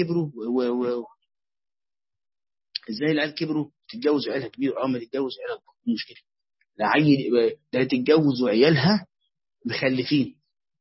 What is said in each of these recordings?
كبروا و... و... ازاي العيال كبروا تتجوز عيالها كبير اه ما تتجوز عيالها مشكله لا عيل ده تتجوز وعيالها مخلفين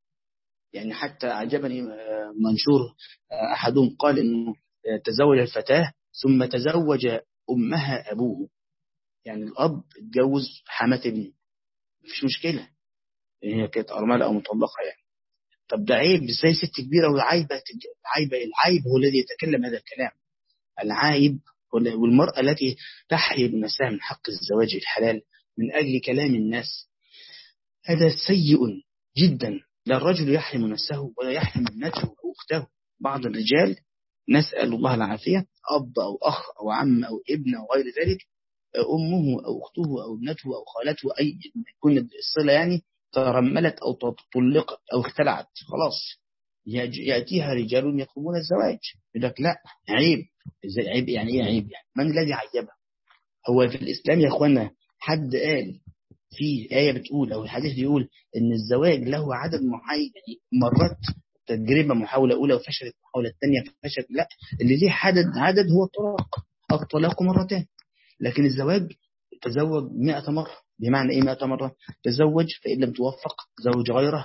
يعني حتى عجبني منشور احدهم قال انه تزوج الفتاه ثم تزوج امها ابوه يعني الاب اتجوز حماه ابنه مفيش مشكله هي كانت ارمله او مطلقه يعني طب ده عيب ازاي ست كبيره وعايبه عايبه العيب هو الذي يتكلم هذا الكلام العايب والمرأة التي تحيي بنفسها من حق الزواج الحلال من أجل كلام الناس هذا سيء جدا لا الرجل يحرم نفسه ولا يحرم ابنته أو أخته بعض الرجال نسأل الله العافية أب أو أخ أو عم أو ابن أو غير ذلك أمه أو أخته أو ابنته أو خالته أي يكون الصلة يعني ترملت أو طلقت أو اختلعت خلاص يأتيها رجال يطلبون الزواج يقول لك لا عيب ازاي عيب يعني ايه عيب يعني من الذي عيبها هو في الإسلام يا أخوانا حد قال في آية بتقول أو الحديث بيقول إن الزواج له عدد معين يعني مرات تجربة محاولة أولى وفشلت المحاولة الثانية فشلت لا اللي ليه عدد عدد هو الطلاق الطلاق مرتين لكن الزواج تزوج 100 مرة بمعنى إيه 100 مرة تزوج فإن لم توفق تزوج غيره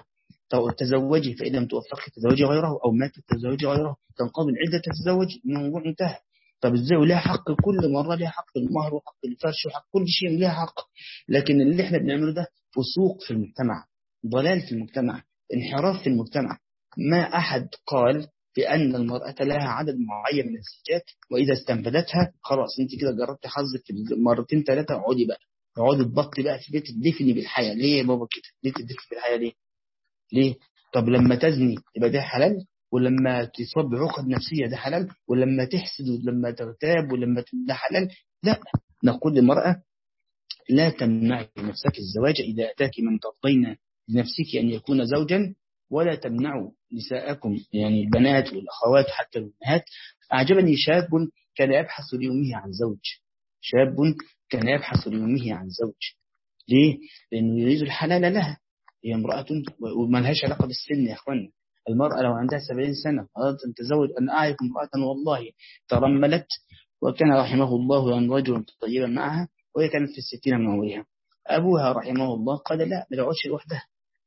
تزوجي فإن لم توفقي تزوجي غيره أو مات تزوجي غيره تنقضي العدة تتزوج الموضوع انتهى طب ازاي وليها حق كل مرة ليها حق المهر وحق الفرش وحق كل شيء ليها حق لكن اللي احنا بنعمله ده فسوق في المجتمع ضلال في المجتمع انحراف في المجتمع ما أحد قال بأن المرأة لها عدد معين من الزوجات وإذا استنفذتها خلاص انت كده جربت حظك مرتين ثلاثة اقعدي بقى اقعدي تبطي بقى في بيت تدفني بالحياة ليه يا بابا كده ليه تدفني بالحياة ليه ليه طب لما تزني يبقى ده حلال ولما تصاب بعقد نفسية ده حلال ولما تحسد ولما تغتاب ولما ده حلال لا نقول للمرأة لا تمنعي نفسك الزواج إذا أتاك من ترضين لنفسك أن يكون زوجا ولا تمنعوا نساءكم يعني البنات والأخوات حتى الأمهات أعجبني شاب كان يبحث ليومه عن زوج شاب كان يبحث ليومه عن زوج ليه؟ لأنه يريد الحلال لها هي امرأة وما لهاش علاقة بالسن يا أخوانا المرأة لو عندها 70 سنة أردت أن تزوج أن أعرف امرأة والله ترملت وكان رحمه الله أن رجل طيبا معها وهي كانت في الستين من عمرها أبوها رحمه الله قال لا ما تقعدش لوحدها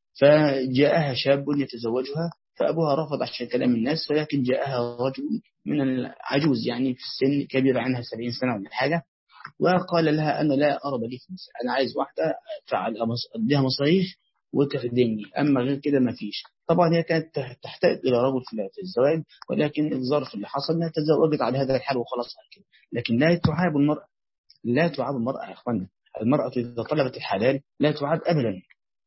فجاءها شاب يتزوجها فأبوها رفض عشان كلام الناس ولكن جاءها رجل من العجوز يعني في السن كبير عنها 70 سنة ولا حاجة وقال لها أنا لا أرى لي في النساء أنا عايز واحدة فعل أديها مصاريف وتخدمني أما غير كده ما فيش طبعا هي كانت تحتاج إلى رجل في الزواج ولكن الظرف اللي حصل أنها تزوجت على هذا الحال وخلاص على كده لكن لا تعاب المرأة لا تعاب المرأة يا أخوانا المرأة إذا طلبت الحلال لا تعاب أبدا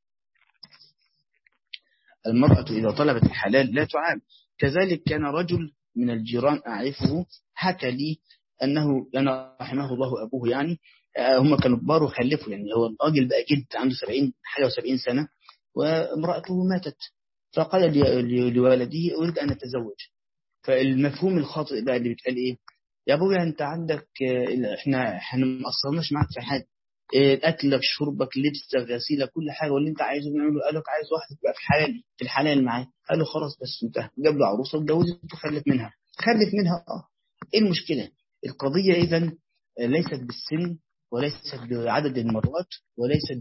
المرأة إذا طلبت الحلال لا تعاب كذلك كان رجل من الجيران أعرفه حكى لي أنه أنا رحمه الله أبوه يعني هم كانوا كبار وخلفوا يعني هو الراجل بقى جد عنده 70 حاجة و70 سنة وامرأته ماتت فقال لوالده أريد أن أتزوج فالمفهوم الخاطئ بقى اللي بيتقال إيه يا أبويا أنت عندك إحنا إحنا ما قصرناش معاك في حاجة أكلك شربك لبسك غسيلك كل حاجة واللي أنت عايزه نعمله قال لك عايز واحدة تبقى في الحلال في الحلال معاه قال له خلاص بس انتهى جاب له عروسة واتجوزت وخلف منها خلف منها اه ايه المشكلة القضية إذا ليست بالسن وليست بعدد المرات وليست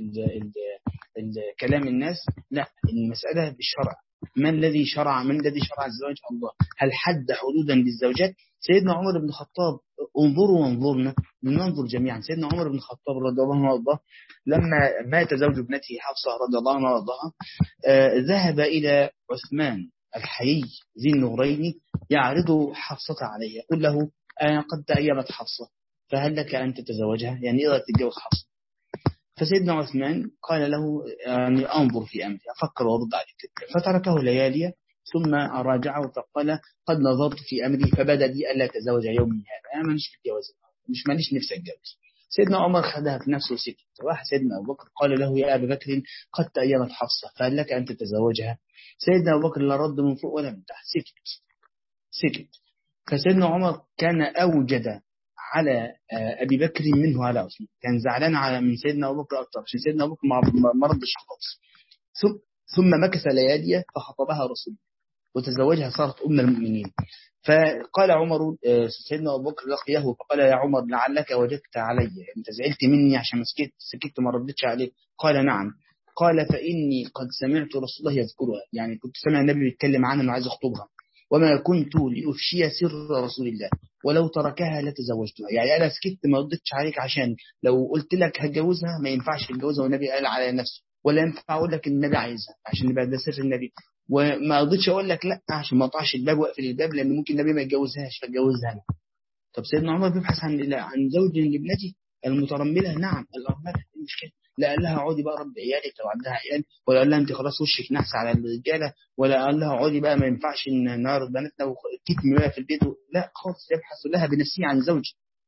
بكلام الناس لا المسألة بالشرع من الذي شرع من الذي شرع الزواج الله هل حد حدودا للزوجات سيدنا عمر بن الخطاب انظروا وانظرنا لننظر جميعا سيدنا عمر بن الخطاب رضي الله عنه وارضاه لما مات زوج ابنته حفصة رضي الله عنها وارضاها آه ذهب إلى عثمان الحيي ذي النورين يعرض حفصة عليه يقول له أنا قد تأيمت حفصة فهل لك أن تتزوجها يعني إذا تتجوز حفصة فسيدنا عثمان قال له يعني أنظر في أمري أفكر وأرد عليك فتركه ليالي ثم راجعه فقال قد نظرت في أمري فبدا لي ألا أتزوج يومي هذا أنا مانيش في الجواز مش مانيش نفسي أتجوز سيدنا عمر خدها في نفسه وسكت واحد سيدنا أبو بكر قال له يا أبا بكر قد تأيمت حفصة فهل لك أن تتزوجها سيدنا أبو بكر لا رد من فوق ولا من تحت سكت سكت فسيدنا عمر كان أوجد على أبي بكر منه على عثمان كان زعلان على من سيدنا أبو بكر أكثر عشان سيدنا أبو بكر ما ردش خالص ثم ثم مكث ليالي فخطبها رسول وتزوجها صارت أم المؤمنين فقال عمر سيدنا أبو بكر لقيه فقال يا عمر لعلك وجدت علي أنت زعلت مني عشان سكت سكت ما ردتش عليك قال نعم قال فإني قد سمعت رسول الله يذكرها يعني كنت سمع النبي بيتكلم عنها أنه عايز أخطبها وما كنت لأفشي سر رسول الله ولو تركها لتزوجتها يعني أنا سكت ما ردتش عليك عشان لو قلت لك هتجوزها ما ينفعش تتجوزها والنبي قال على نفسه ولا ينفع أقول لك النبي عايزها عشان يبقى ده سر النبي وما رضيتش أقول لك لا عشان ما اقطعش الباب واقفل الباب لأن ممكن النبي ما يتجوزهاش فاتجوزها أنا طب سيدنا عمر بيبحث عن عن زوج لابنتي المترملة نعم الأرملة المشكلة لا قال لها اقعدي بقى رب عيالك لو عندها عيال ولا قال لها انت خلاص وشك نحس على الرجاله ولا قال لها اقعدي بقى ما ينفعش ان نار بناتنا وكتم بقى في البيت لا خالص يبحث لها بنفسه عن زوج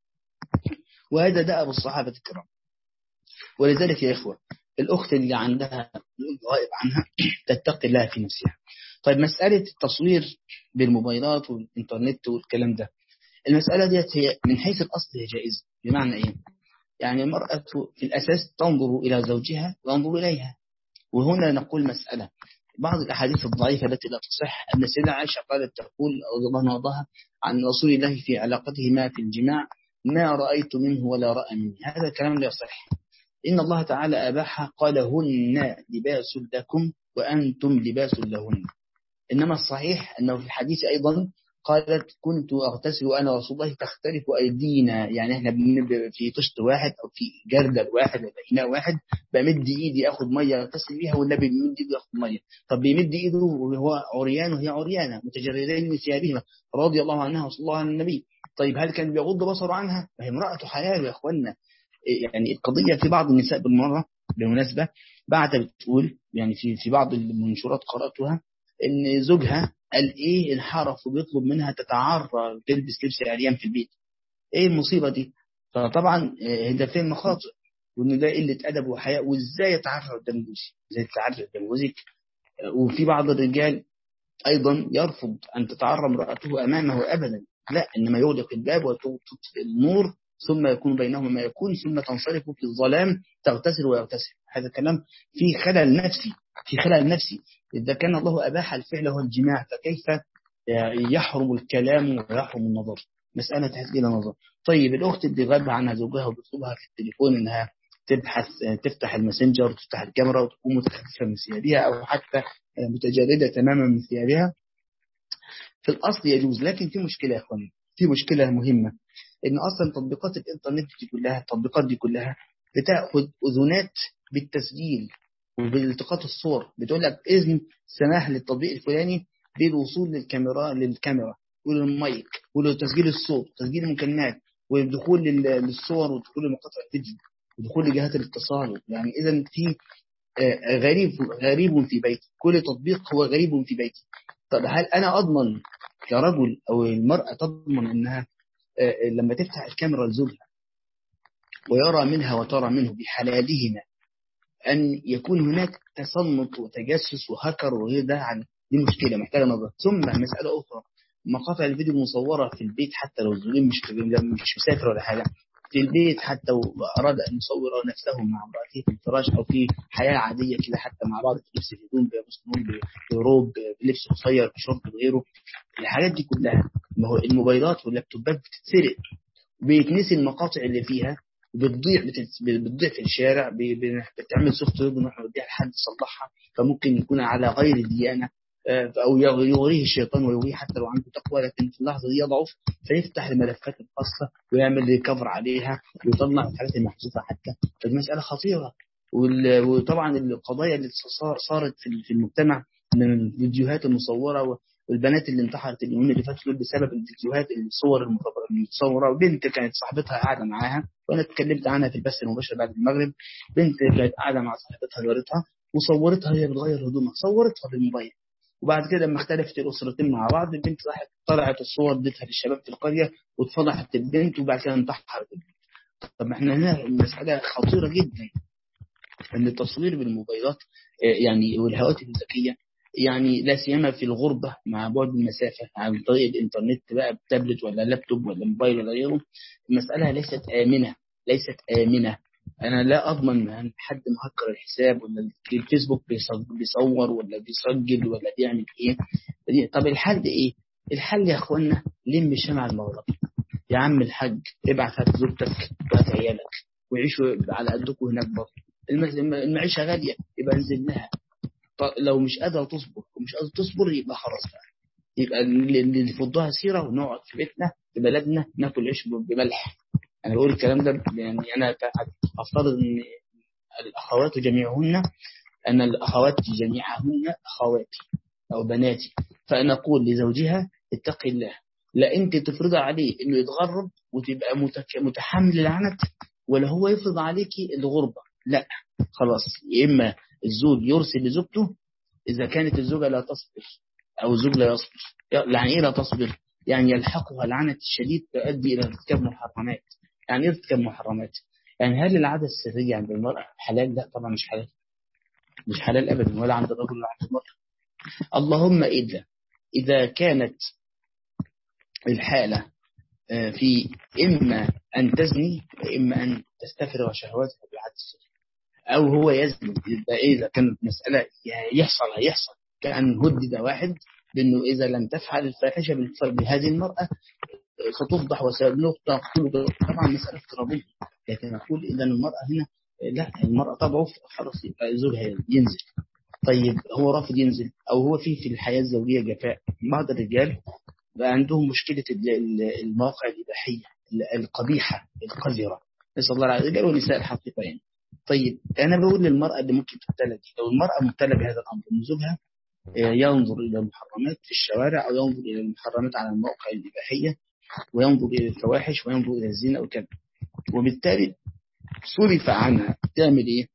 وهذا دأب الصحابة الكرام ولذلك يا إخوة الأخت اللي عندها غائب عنها تتقي الله في نفسها طيب مسألة التصوير بالموبايلات والإنترنت والكلام ده المسألة ديت هي من حيث الأصل هي جائزة بمعنى إيه يعني المرأة في الأساس تنظر إلى زوجها وينظر إليها وهنا نقول مسألة بعض الأحاديث الضعيفة التي لا تصح أن السيدة عائشة قالت تقول رضي الله عنها عن رسول الله في علاقته ما في الجماع ما رأيت منه ولا رأى مني هذا الكلام لا يصح إن الله تعالى أباح قال هن لباس لكم وأنتم لباس لهن إنما الصحيح أنه في الحديث أيضا قالت كنت أغتسل أنا رسول الله تختلف أيدينا يعني إحنا في طشت واحد أو في جردل واحد أو إناء واحد بمد إيدي أخذ مية أغتسل بيها والنبي بيمد إيده يأخذ مية طب بيمد إيده وهو عريان وهي عريانة متجردين من ثيابهما رضي الله عنها وصلى الله على النبي طيب هل كان بيغض بصره عنها؟ ما هي امرأة حلال يا إخوانا يعني القضية في بعض النساء بالمرة بالمناسبة بعد بتقول يعني في في بعض المنشورات قرأتها إن زوجها قال إيه انحرف وبيطلب منها تتعرى تلبس لبس عريان في البيت إيه المصيبة دي فطبعا ده فين مخاطر وإن ده قلة أدب وحياء وإزاي يتعرى قدام جوزي إزاي تتعرى قدام جوزك وفي بعض الرجال أيضا يرفض أن تتعرى امرأته أمامه أبدا لا إنما يغلق الباب وتطفئ النور ثم يكون بينهما ما يكون ثم تنصرف في الظلام تغتسل ويغتسل هذا كلام في خلل نفسي في خلل نفسي إذا كان الله أباح الفعل هو الجماع فكيف يحرم الكلام ويحرم النظر مسألة تحتاج إلى نظر طيب الأخت اللي غاب عنها زوجها وبيطلبها في التليفون إنها تبحث تفتح الماسنجر وتفتح الكاميرا وتكون متخففة من ثيابها أو حتى متجردة تماما من ثيابها في الأصل يجوز لكن في مشكلة يا أخواني في مشكلة مهمة إن أصلا تطبيقات الإنترنت دي كلها التطبيقات دي كلها بتاخد أذونات بالتسجيل وبالتقاط الصور بتقول لك إذن سماح للتطبيق الفلاني بالوصول للكاميرا للكاميرا وللمايك ولتسجيل الصوت تسجيل المكالمات والدخول للصور ودخول لمقاطع الفيديو ودخول لجهات الاتصال يعني إذا في غريب غريب في بيتي كل تطبيق هو غريب في بيتي طب هل أنا أضمن كرجل أو المرأة تضمن أنها لما تفتح الكاميرا لزوجها ويرى منها وترى منه بحلالهما أن يكون هناك تصنت وتجسس وهكر وغير ده عن دي مشكلة محتاجة نظر ثم مسألة أخرى مقاطع الفيديو المصورة في البيت حتى لو الزوجين مش مش مسافر ولا حاجة في البيت حتى وأراد أن يصور نفسه مع امرأته في الفراش أو في حياة عادية كده حتى مع بعض في لبس الهدوم بمسلمون بروب بلبس قصير بشورت بغيره الحاجات دي كلها ما هو الموبايلات واللابتوبات بتتسرق بيتنسي المقاطع اللي فيها وبتضيع بتضيع في الشارع بتعمل سوفت وير بنروح نوديها لحد يصلحها فممكن يكون على غير الديانة أو يغريه الشيطان ويغريه حتى لو عنده تقوى لكن في اللحظة دي يضعف فيفتح الملفات الخاصة ويعمل ريكفر عليها ويطلع الحاجات المحذوفة حتى فالمسألة خطيرة وطبعا القضايا اللي صارت في المجتمع من الفيديوهات المصورة والبنات اللي انتحرت اليومين اللي فاتوا دول بسبب الفيديوهات الصور المتصوره وبنت كانت صاحبتها قاعده معاها وانا اتكلمت عنها في البث المباشر بعد المغرب بنت كانت قاعده مع صاحبتها جارتها وصورتها هي بتغير هدومها صورتها بالموبايل وبعد كده لما اختلفت الاسرتين مع بعض البنت راحت طلعت الصور اديتها للشباب في القريه واتفضحت البنت وبعد كده انتحرت البنت طب احنا هنا المساله خطيره جدا ان التصوير بالموبايلات يعني والهواتف الذكيه يعني لا سيما في الغربة مع بعد المسافة عن طريق الإنترنت بقى بتابلت ولا لابتوب ولا موبايل ولا غيره المسألة ليست آمنة ليست آمنة انا لا اضمن ان حد مهكر الحساب ولا الفيسبوك بيصور ولا بيسجل ولا بيعمل ايه طب الحل ايه الحل يا اخوانا لم الشمع المغربي يا عم الحاج ابعت هات زوجتك وهات عيالك ويعيشوا على قدكم هناك برضه المعيشه غاليه يبقى انزل لها لو مش قادره تصبر ومش قادره تصبر يبقى خلاص بقى يبقى اللي يفضها سيره ونقعد في بيتنا في بلدنا ناكل عيش بملح انا بقول الكلام ده يعني انا افترض ان الاخوات جميعهن ان الاخوات جميعهن اخواتي او بناتي فانا اقول لزوجها اتقي الله لا انت تفرض عليه انه يتغرب وتبقى متحمل العنت ولا هو يفرض عليكي الغربه لا خلاص يا اما الزوج يرسل لزوجته اذا كانت الزوجه لا تصبر او الزوج لا يصبر يعني ايه لا تصبر يعني يلحقها العنت الشديد تؤدي الى ارتكاب محرمات يعني ايه ارتكاب محرمات يعني هل العاده السريه عند المراه حلال لا طبعا مش حلال مش حلال ابدا ولا عند الرجل ولا عند المراه اللهم اذا اذا كانت الحاله في إما أن تزني وإما أن تستفرغ شهواتها بالعادة السرية أو هو يزني إذا كانت مسألة يحصل هيحصل كأن هدد واحد بأنه إذا لم تفعل الفاحشة بهذه المرأة ستفضح وسنقطع طبعا مسألة افتراضية لكن أقول إذا المرأة هنا لا المرأة تضعف خلاص يبقى زوجها ينزل طيب هو رافض ينزل أو هو فيه في الحياة الزوجية جفاء بعض الرجال بقى عندهم مشكلة المواقع الإباحية القبيحة القذرة نسأل الله العافية الرجال والنساء الحقيقة يعني طيب أنا بقول للمرأة اللي ممكن تبتلى دي لو المرأة مبتلى بهذا الأمر من زوجها ينظر إلى المحرمات في الشوارع أو ينظر إلى المحرمات على المواقع الإباحية وينظر إلى الفواحش وينظر إلى الزنا وكذا وبالتالي صرف عنها تعمل إيه؟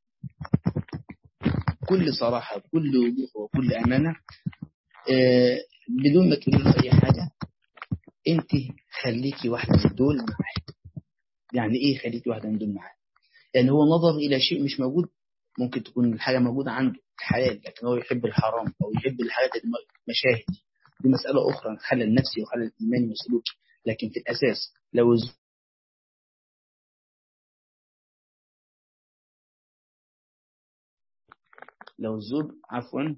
بكل صراحة بكل وضوح وكل أمانة آه بدون ما تقول له أي حاجة أنت خليكي واحدة من دول معاه يعني إيه خليكي واحدة من دول معاه يعني هو نظر إلى شيء مش موجود ممكن تكون الحاجة موجودة عنده حلال لكن هو يحب الحرام أو يحب الحاجات المشاهد دي مسألة أخرى خلل نفسي وخلل إيماني وسلوكي لكن في الأساس لو لو الزوج عفوا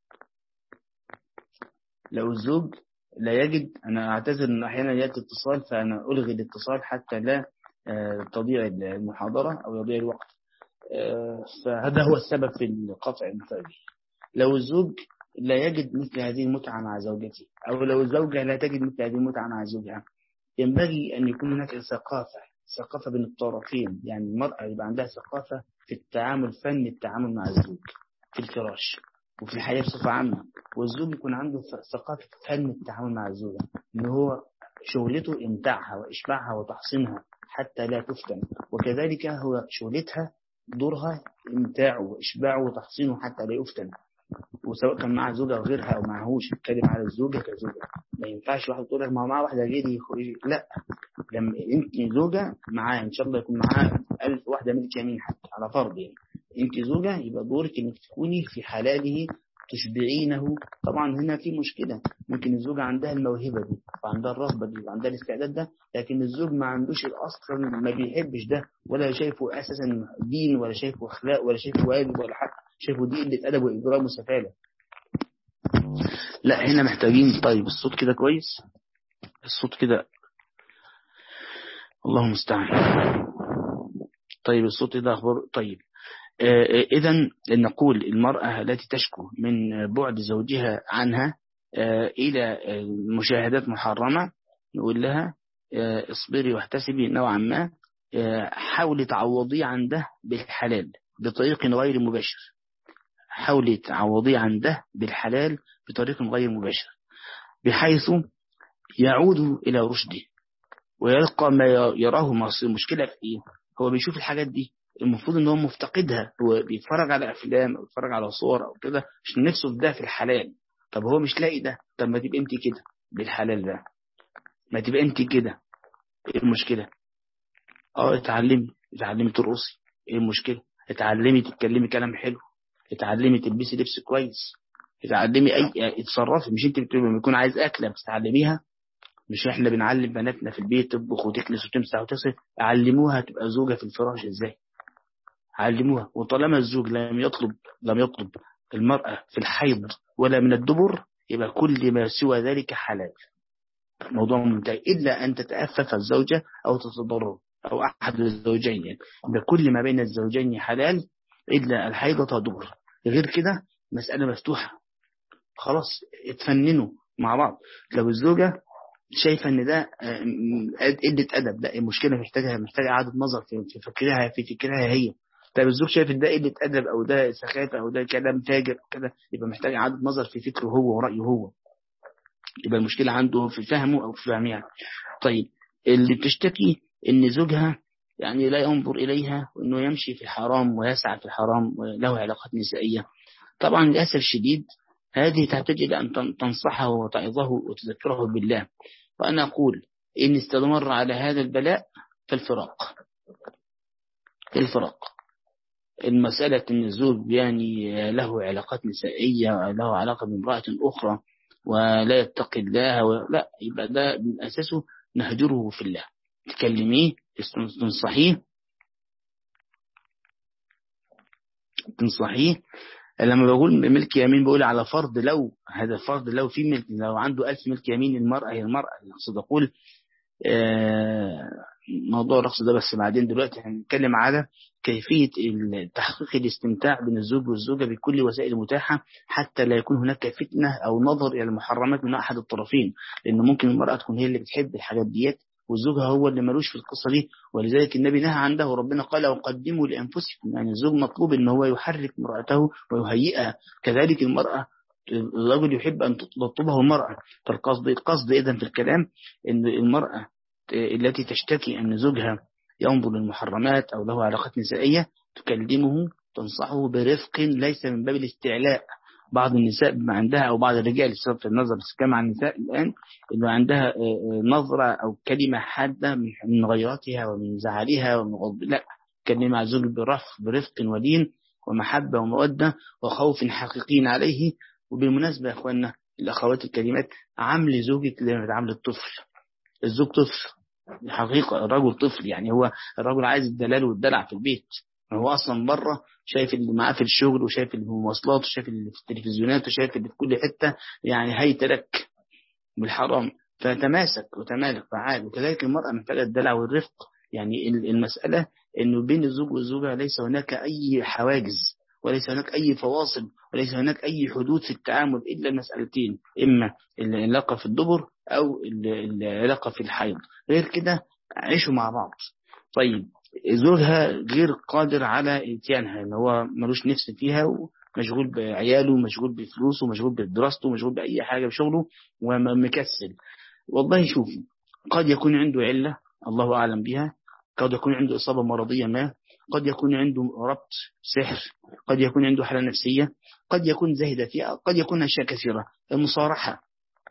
لو الزوج لا يجد أنا أعتذر أن أحيانا يأتي اتصال فأنا ألغي الاتصال حتى لا تضيع المحاضرة أو يضيع الوقت فهذا هو السبب في القطع المفاجئ لو الزوج لا يجد مثل هذه المتعة مع زوجته أو لو الزوجة لا تجد مثل هذه المتعة مع زوجها ينبغي أن يكون هناك ثقافة ثقافة بين الطرفين يعني المرأة يبقى عندها ثقافة في التعامل فن التعامل مع الزوج في الفراش وفي الحياة بصفة عامة والزوج يكون عنده ثقافة فن التعامل مع الزوجة إن هو شغلته إمتاعها وإشباعها وتحصينها حتى لا تفتن وكذلك هو شغلتها دورها إمتاعه وإشباعه وتحصينه حتى لا يفتن وسواء كان مع زوجة أو غيرها أو معهوش اتكلم على الزوجة كزوجة ما ينفعش واحد تقول لك ما هو معاه واحدة غيري لا لما انت زوجة معاه ان شاء الله يكون معاه ألف واحدة ملك يمين حتى على فرض يعني انت زوجة يبقى دورك انك تكوني في حلاله تشبعينه طبعا هنا في مشكلة ممكن الزوجة عندها الموهبة دي وعندها الرغبة دي وعندها الاستعداد ده لكن الزوج ما عندوش الأصل ما بيحبش ده ولا شايفه أساسا دين ولا شايفه أخلاق ولا شايفه واجب ولا حق شايفه دي قلة أدب وإجرام وسفالة لا هنا محتاجين طيب الصوت كده كويس الصوت كده الله المستعان طيب الصوت ده أخبار طيب إذا نقول المرأة التي تشكو من بعد زوجها عنها إلى مشاهدات محرمة نقول لها اصبري واحتسبي نوعا ما حاولي تعوضي عن ده بالحلال بطريق غير مباشر حاولي تعوضي عن ده بالحلال بطريق غير مباشر بحيث يعود إلى رشده ويلقى ما يراه مصير المشكلة في إيه هو بيشوف الحاجات دي المفروض ان هو مفتقدها هو بيتفرج على افلام او بيتفرج على صور او كده مش نفسه في ده في الحلال طب هو مش لاقي ده طب ما تبقى انت كده بالحلال ده ما تبقى انت كده ايه المشكله اه اتعلمي اتعلمي ترقصي ايه المشكله اتعلمي تتكلمي كلام حلو اتعلمي تلبسي لبس كويس اتعلمي اي اتصرفي مش انت بتقولي لما يكون عايز اكله بتتعلميها مش احنا بنعلم بناتنا في البيت تطبخ وتكنس وتمسح وتصل علموها تبقى زوجة في الفراش ازاي علموها وطالما الزوج لم يطلب لم يطلب المرأة في الحيض ولا من الدبر يبقى كل ما سوى ذلك حلال موضوع منتهي إلا أن تتأفف الزوجة أو تتضرر أو أحد الزوجين يعني يبقى كل ما بين الزوجين حلال إلا الحيضة دبر غير كده مسألة مفتوحة خلاص اتفننوا مع بعض لو الزوجة شايفة ان ده قلة ادب لا المشكلة محتاجة محتاجة اعادة نظر في في فكرها في فكرها هي طيب الزوج شايف ان ده قلة ادب او ده سخافة او ده كلام فاجر كده يبقى محتاج اعادة نظر في فكره هو ورأيه هو يبقى المشكلة عنده في فهمه او في فهمها طيب اللي بتشتكي ان زوجها يعني لا ينظر اليها وانه يمشي في الحرام ويسعى في الحرام وله علاقات نسائية طبعا للأسف الشديد هذه تحتاج إلى أن تنصحه وتعظه وتذكره بالله وأنا أقول إن استمر على هذا البلاء فالفراق الفراق المسألة أن الزوج يعني له علاقات نسائية له علاقة بامرأة أخرى ولا يتقي الله ولا يبقى ده من أساسه نهجره في الله تكلميه تنصحيه تنصحيه لما بقول ملك يمين بقول على فرض لو هذا فرض لو في ملك لو عنده ألف ملك يمين المرأة هي المرأة أقصد أقول موضوع الرقص ده بس بعدين دلوقتي هنتكلم على كيفية تحقيق الاستمتاع بين الزوج والزوجة بكل وسائل متاحة حتى لا يكون هناك فتنة أو نظر إلى المحرمات من أحد الطرفين لأن ممكن المرأة تكون هي اللي بتحب الحاجات ديت وزوجها هو اللي ملوش في القصة دي ولذلك النبي نهى عنده وربنا قال وقدموا لأنفسكم يعني الزوج مطلوب ان هو يحرك امرأته ويهيئها كذلك المرأة الرجل يحب أن تطلبه المرأة فالقصد القصد إذا في الكلام أن المرأة التي تشتكي أن زوجها ينظر للمحرمات أو له علاقات نسائية تكلمه تنصحه برفق ليس من باب الاستعلاء بعض النساء بما عندها أو بعض الرجال بصرف النظر بس كما عن النساء الآن إنه عندها نظرة أو كلمة حادة من غيراتها ومن زعلها ومن غضب لا كلمة مع زوج برفق برفق ولين ومحبة ومودة وخوف حقيقي عليه وبالمناسبة يا أخواننا الأخوات الكريمات عامل زوجك زي ما بتعامل الطفل الزوج طفل حقيقة الرجل طفل يعني هو الرجل عايز الدلال والدلع في البيت هو أصلا بره شايف اللي معاه في الشغل وشايف اللي في المواصلات وشايف اللي في التلفزيونات وشايف اللي في كل حتة يعني هيت لك بالحرام فتماسك وتمالك فعال وكذلك المرأة محتاجة الدلع والرفق يعني المسألة انه بين الزوج والزوجة ليس هناك اي حواجز وليس هناك اي فواصل وليس هناك اي حدود في التعامل الا المسألتين اما العلاقة في الدبر او العلاقة في الحيض غير كده عيشوا مع بعض طيب زوجها غير قادر على اتيانها ان هو ملوش نفس فيها ومشغول بعياله ومشغول بفلوسه ومشغول بدراسته ومشغول بأي حاجة بشغله ومكسل والله شوف قد يكون عنده علة الله أعلم بها قد يكون عنده إصابة مرضية ما قد يكون عنده ربط سحر قد يكون عنده حالة نفسية قد يكون زهد فيها قد يكون أشياء كثيرة المصارحة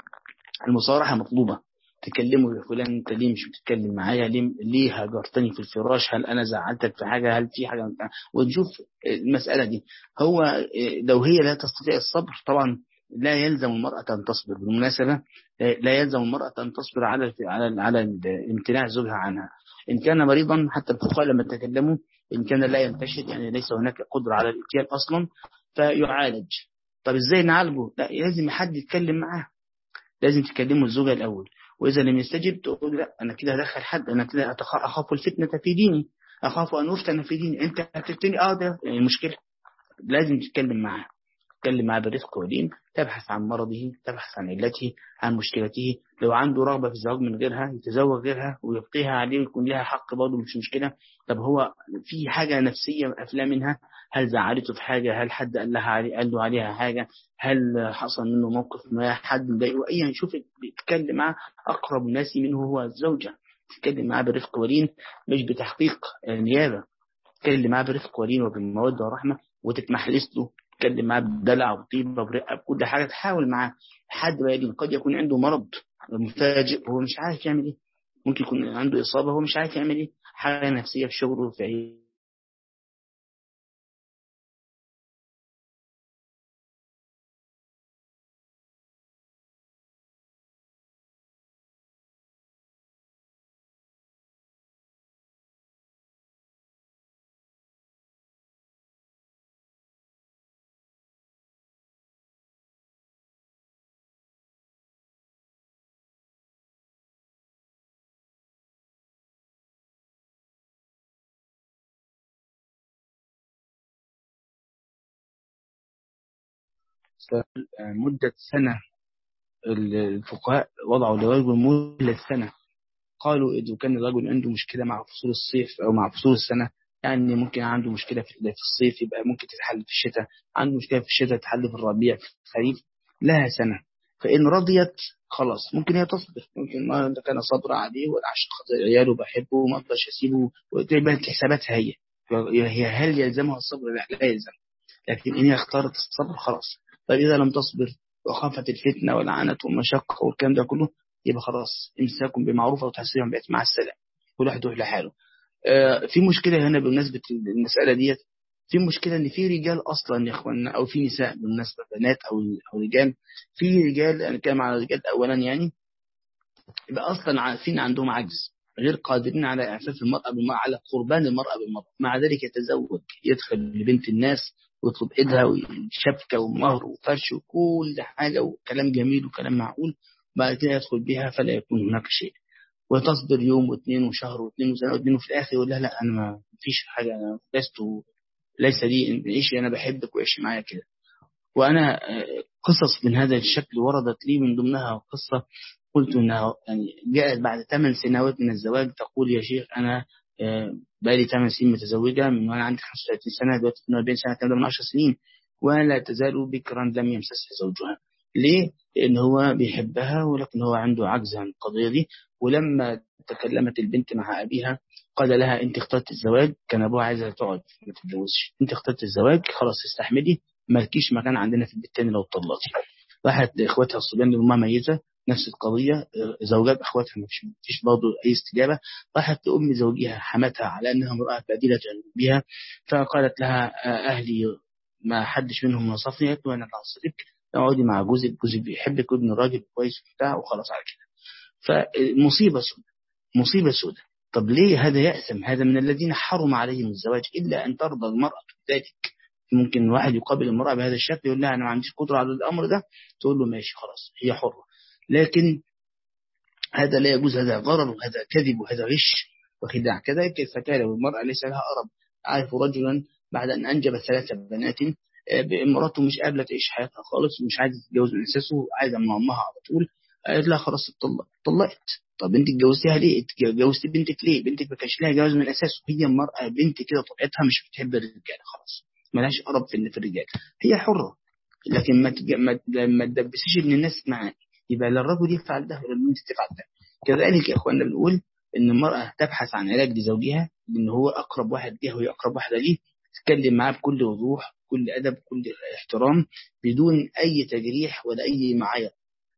المصارحة مطلوبة تكلموا يا فلان انت ليه مش بتتكلم معايا ليه ليه هجرتني في الفراش هل انا زعلتك في حاجه هل في حاجه ونشوف المساله دي هو لو هي لا تستطيع الصبر طبعا لا يلزم المرأة أن تصبر بالمناسبة لا يلزم المرأة أن تصبر على على على امتناع زوجها عنها إن كان مريضا حتى الفقهاء لما تكلموا إن كان لا ينتشد يعني ليس هناك قدرة على الاتيان أصلا فيعالج طب إزاي نعالجه؟ لا لازم حد يتكلم معاه لازم تكلموا الزوجة الأول وإذا لم يستجب تقول لا أنا كده هدخل حد أنا كده أخاف الفتنة في ديني أخاف أن أفتن في ديني أنت هتفتني أه ده مشكلة لازم تتكلم معاه تتكلم معاه برفق ولين تبحث عن مرضه تبحث عن علته عن مشكلته لو عنده رغبة في الزواج من غيرها يتزوج غيرها ويبقيها عليه ويكون لها حق برضه مش مشكلة طب هو في حاجة نفسية قافلة منها هل زعلته في حاجة هل حد قال لها علي قال له عليها حاجة هل حصل منه موقف ما حد مضايقه أي شوف بيتكلم مع أقرب الناس منه هو الزوجة تتكلم معاه برفق ولين مش بتحقيق نيابة تتكلم معاه برفق ولين وبالمودة والرحمة وتتمحلس له تتكلم معاه بدلع وطيبة برقة بكل حاجة تحاول معاه لحد ما يلين قد يكون عنده مرض مفاجئ هو مش عارف يعمل ايه ممكن يكون عنده إصابة هو مش عارف يعمل ايه حاجة نفسية في شغله في مدة سنة الفقهاء وضعوا لرجل مدة سنة قالوا إذا كان الرجل عنده مشكلة مع فصول الصيف أو مع فصول السنة يعني ممكن عنده مشكلة في الصيف يبقى ممكن تتحل في الشتاء عنده مشكلة في الشتاء تتحل في الربيع في الخريف لها سنة فإن رضيت خلاص ممكن هي تصبر ممكن ما كان صبر عليه ولا عشان خاطر عياله بحبه وما اقدرش اسيبه وتبقى حساباتها هي هي هل يلزمها الصبر لا لا يلزم لكن إن هي اختارت الصبر خلاص طيب إذا لم تصبر وخافت الفتنة والعنت والمشقة والكلام ده كله يبقى خلاص امساكم بمعروف وتحسينهم بقت مع السلام كل واحد يروح لحاله آه في مشكلة هنا بالنسبة للمسألة ديت في مشكلة ان في رجال اصلا يا اخوانا او في نساء بالمناسبة بنات او او رجال في رجال انا كلام على الرجال اولا يعني يبقى اصلا عارفين عندهم عجز غير قادرين على اعفاف المرأة بالمرأة على قربان المرأة بالمرأة مع ذلك يتزوج يدخل لبنت الناس ويطلب ايدها وشبكة ومهر وفرش وكل حاجة وكلام جميل وكلام معقول بعد كده يدخل بها فلا يكون هناك شيء وتصبر يوم واثنين وشهر واثنين وسنة واثنين وفي الآخر يقول لها لا أنا ما فيش حاجة أنا لست ليس لي عيشي أنا بحبك وعيشي معايا كده وأنا قصص من هذا الشكل وردت لي من ضمنها قصة قلت انها يعني جاءت بعد ثمان سنوات من الزواج تقول يا شيخ انا بقالي ثمان سنين متزوجه من وانا عندي 35 سنه دلوقتي 42 سنه كان من 10 سنين ولا تزال بكرا لم يمسسها زوجها ليه؟ لأن هو بيحبها ولكن هو عنده عجز عن القضية دي ولما تكلمت البنت مع أبيها قال لها أنت اخترت الزواج كان أبوها عايزها تقعد ما تتجوزش أنت اخترت الزواج خلاص استحملي مالكيش مكان عندنا في البيت تاني لو طلقتي راحت لإخواتها الصبيان اللي أمها ميتة نفس القضية زوجات أخواتها مش فيش برضه أي استجابة راحت لأم زوجها حمتها على أنها امرأة بديلة بها فقالت لها أهلي ما حدش منهم نصفني قالت له أنا أعصرك اقعدي مع جوزك جوزك بيحبك وابن راجل كويس وبتاع وخلاص على كده فمصيبة سودة مصيبة سودة طب ليه هذا يأثم هذا من الذين حرم عليهم الزواج إلا أن ترضى المرأة ذلك ممكن واحد يقابل المرأة بهذا الشكل يقول لها أنا ما عنديش قدرة على الأمر ده تقول له ماشي خلاص هي حرة لكن هذا لا يجوز هذا غرر وهذا كذب وهذا غش وخداع كذلك فكان والمرأة ليس لها أرب أعرف رجلا بعد أن أنجب ثلاثة بنات مراته مش قابله تعيش حياتها خالص ومش عايزه تتجوز من اساسه عايزه مع امها على طول قالت لها خلاص اتطلقت طلقت طب انت اتجوزتيها ليه؟ اتجوزتي بنتك ليه؟ بنتك ما كانش لها جواز من اساسه هي المراه بنت كده طبيعتها مش بتحب الرجاله خلاص ملهاش قرب في في الرجال هي حره لكن ما تج... ما, ما تدبسيش ابن الناس معاك يبقى لا الرجل يفعل ده ولا البنت تفعل ده كذلك يا اخوانا بنقول ان المراه تبحث عن علاج لزوجها لان هو اقرب واحد ليها وهي اقرب واحده ليه تتكلم معاه بكل وضوح كل أدب كل احترام بدون أي تجريح ولا أي معايا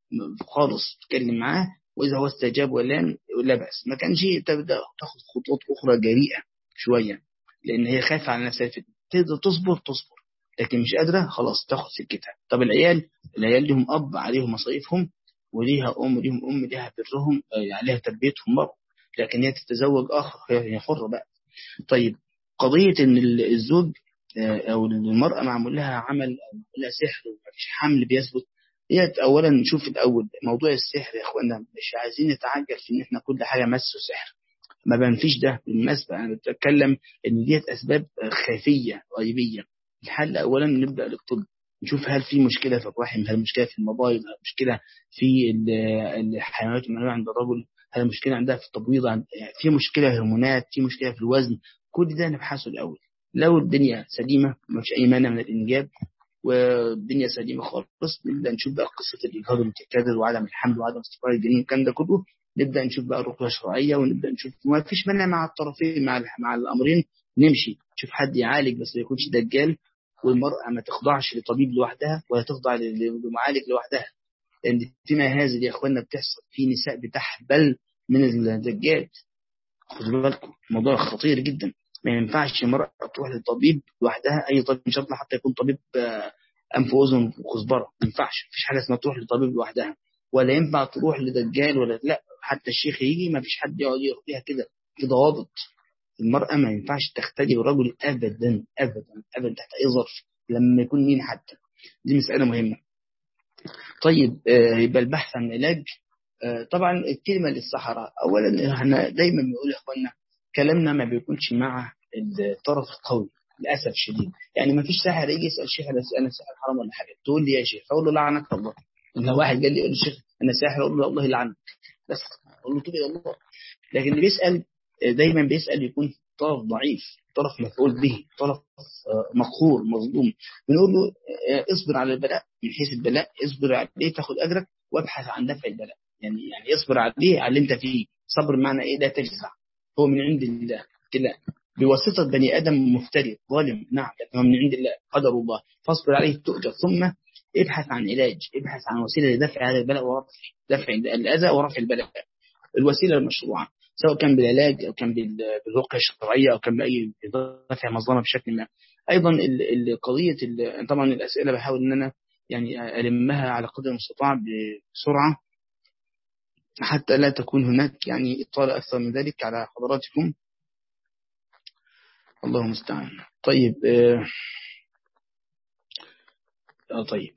خالص تتكلم معاه وإذا هو استجاب ولا لا بأس ما كانش تبدأ تاخد خطوات أخرى جريئة شوية لأن هي خايفة على نفسها تقدر تصبر تصبر لكن مش قادرة خلاص تاخد سكتها طب العيال العيال لهم أب عليهم مصاريفهم وليها أم ليهم أم ليها برهم عليها تربيتهم برضه لكن هي تتزوج آخر هي حرة بقى طيب قضية إن الزوج أو المرأة معمول لها عمل أو معمول لها سحر ومفيش حمل بيثبت هي أولا نشوف الأول موضوع السحر يا إخوانا مش عايزين نتعجل في إن إحنا كل حاجة مس وسحر ما بنفيش ده بالمناسبة أنا بتكلم إن ديت أسباب خافية غيبية الحل أولا نبدأ الطب نشوف هل في مشكلة في الرحم هل مشكلة في المبايض هل مشكلة في الحيوانات المنوية عند الرجل هل مشكلة عندها في التبويض يعني في مشكلة هرمونات في مشكلة في الوزن كل ده نبحثه الأول لو الدنيا سليمة ما فيش أي مانع من الإنجاب والدنيا سليمة خالص نبدأ نشوف بقى قصة الإجهاض المتكرر وعدم الحمل وعدم استقرار الجنين والكلام ده كله نبدأ نشوف بقى الرقية الشرعية ونبدأ نشوف ما فيش مانع مع الطرفين مع مع الأمرين نمشي نشوف حد يعالج بس ما يكونش دجال والمرأة ما تخضعش لطبيب لوحدها ولا تخضع لمعالج لوحدها لأن فيما هذا يا إخواننا بتحصل في نساء بتحبل من الدجال خدوا بالكم الموضوع خطير جدا ما ينفعش المرأة تروح للطبيب لوحدها أي طبيب إن شاء الله حتى يكون طبيب أنف وأذن وكزبرة ما ينفعش مفيش حاجة اسمها تروح لطبيب لوحدها ولا ينفع تروح لدجال ولا لا حتى الشيخ يجي ما فيش حد يقعد ياخديها كده في ضوابط المرأة ما ينفعش تختلي بالرجل أبدا أبدا أبدا تحت أي ظرف لما يكون مين حتى دي مسألة مهمة طيب يبقى البحث عن علاج طبعا الكلمة للصحراء أولا احنا دايما بنقول يا إخواننا كلامنا ما بيكونش مع الطرف القوي للاسف شديد يعني ما فيش ساحر يجي يسال الشيخ انا انا ساحر حرام ولا حلال تقول لي يا شيخ اقول له لعنك الله ان لو واحد قال لي يقول لي شيخ انا ساحر اقول له الله يلعنك بس اقول له توب الى الله لكن اللي بيسال دايما بيسال يكون طرف ضعيف طرف مفعول به طرف مقهور مظلوم بنقول له اصبر على البلاء من حيث البلاء اصبر عليه تاخد اجرك وابحث عن دفع البلاء يعني يعني اصبر عليه على اللي انت فيه صبر معنى ايه لا تجزع هو من عند الله كده بواسطة بني آدم مفتري ظالم نعم لكن هو من عند الله قدر الله فاصبر عليه تؤجر ثم ابحث عن علاج ابحث عن وسيلة لدفع هذا البلاء ورفع دفع الأذى ورفع البلاء الوسيلة المشروعة سواء كان بالعلاج أو كان بالرقية الشرعية أو كان بأي دفع مظلمة بشكل ما أيضا القضية طبعا الأسئلة بحاول أن أنا يعني ألمها على قدر المستطاع بسرعة حتى لا تكون هناك يعني إطالة أكثر من ذلك على حضراتكم الله المستعان طيب آه طيب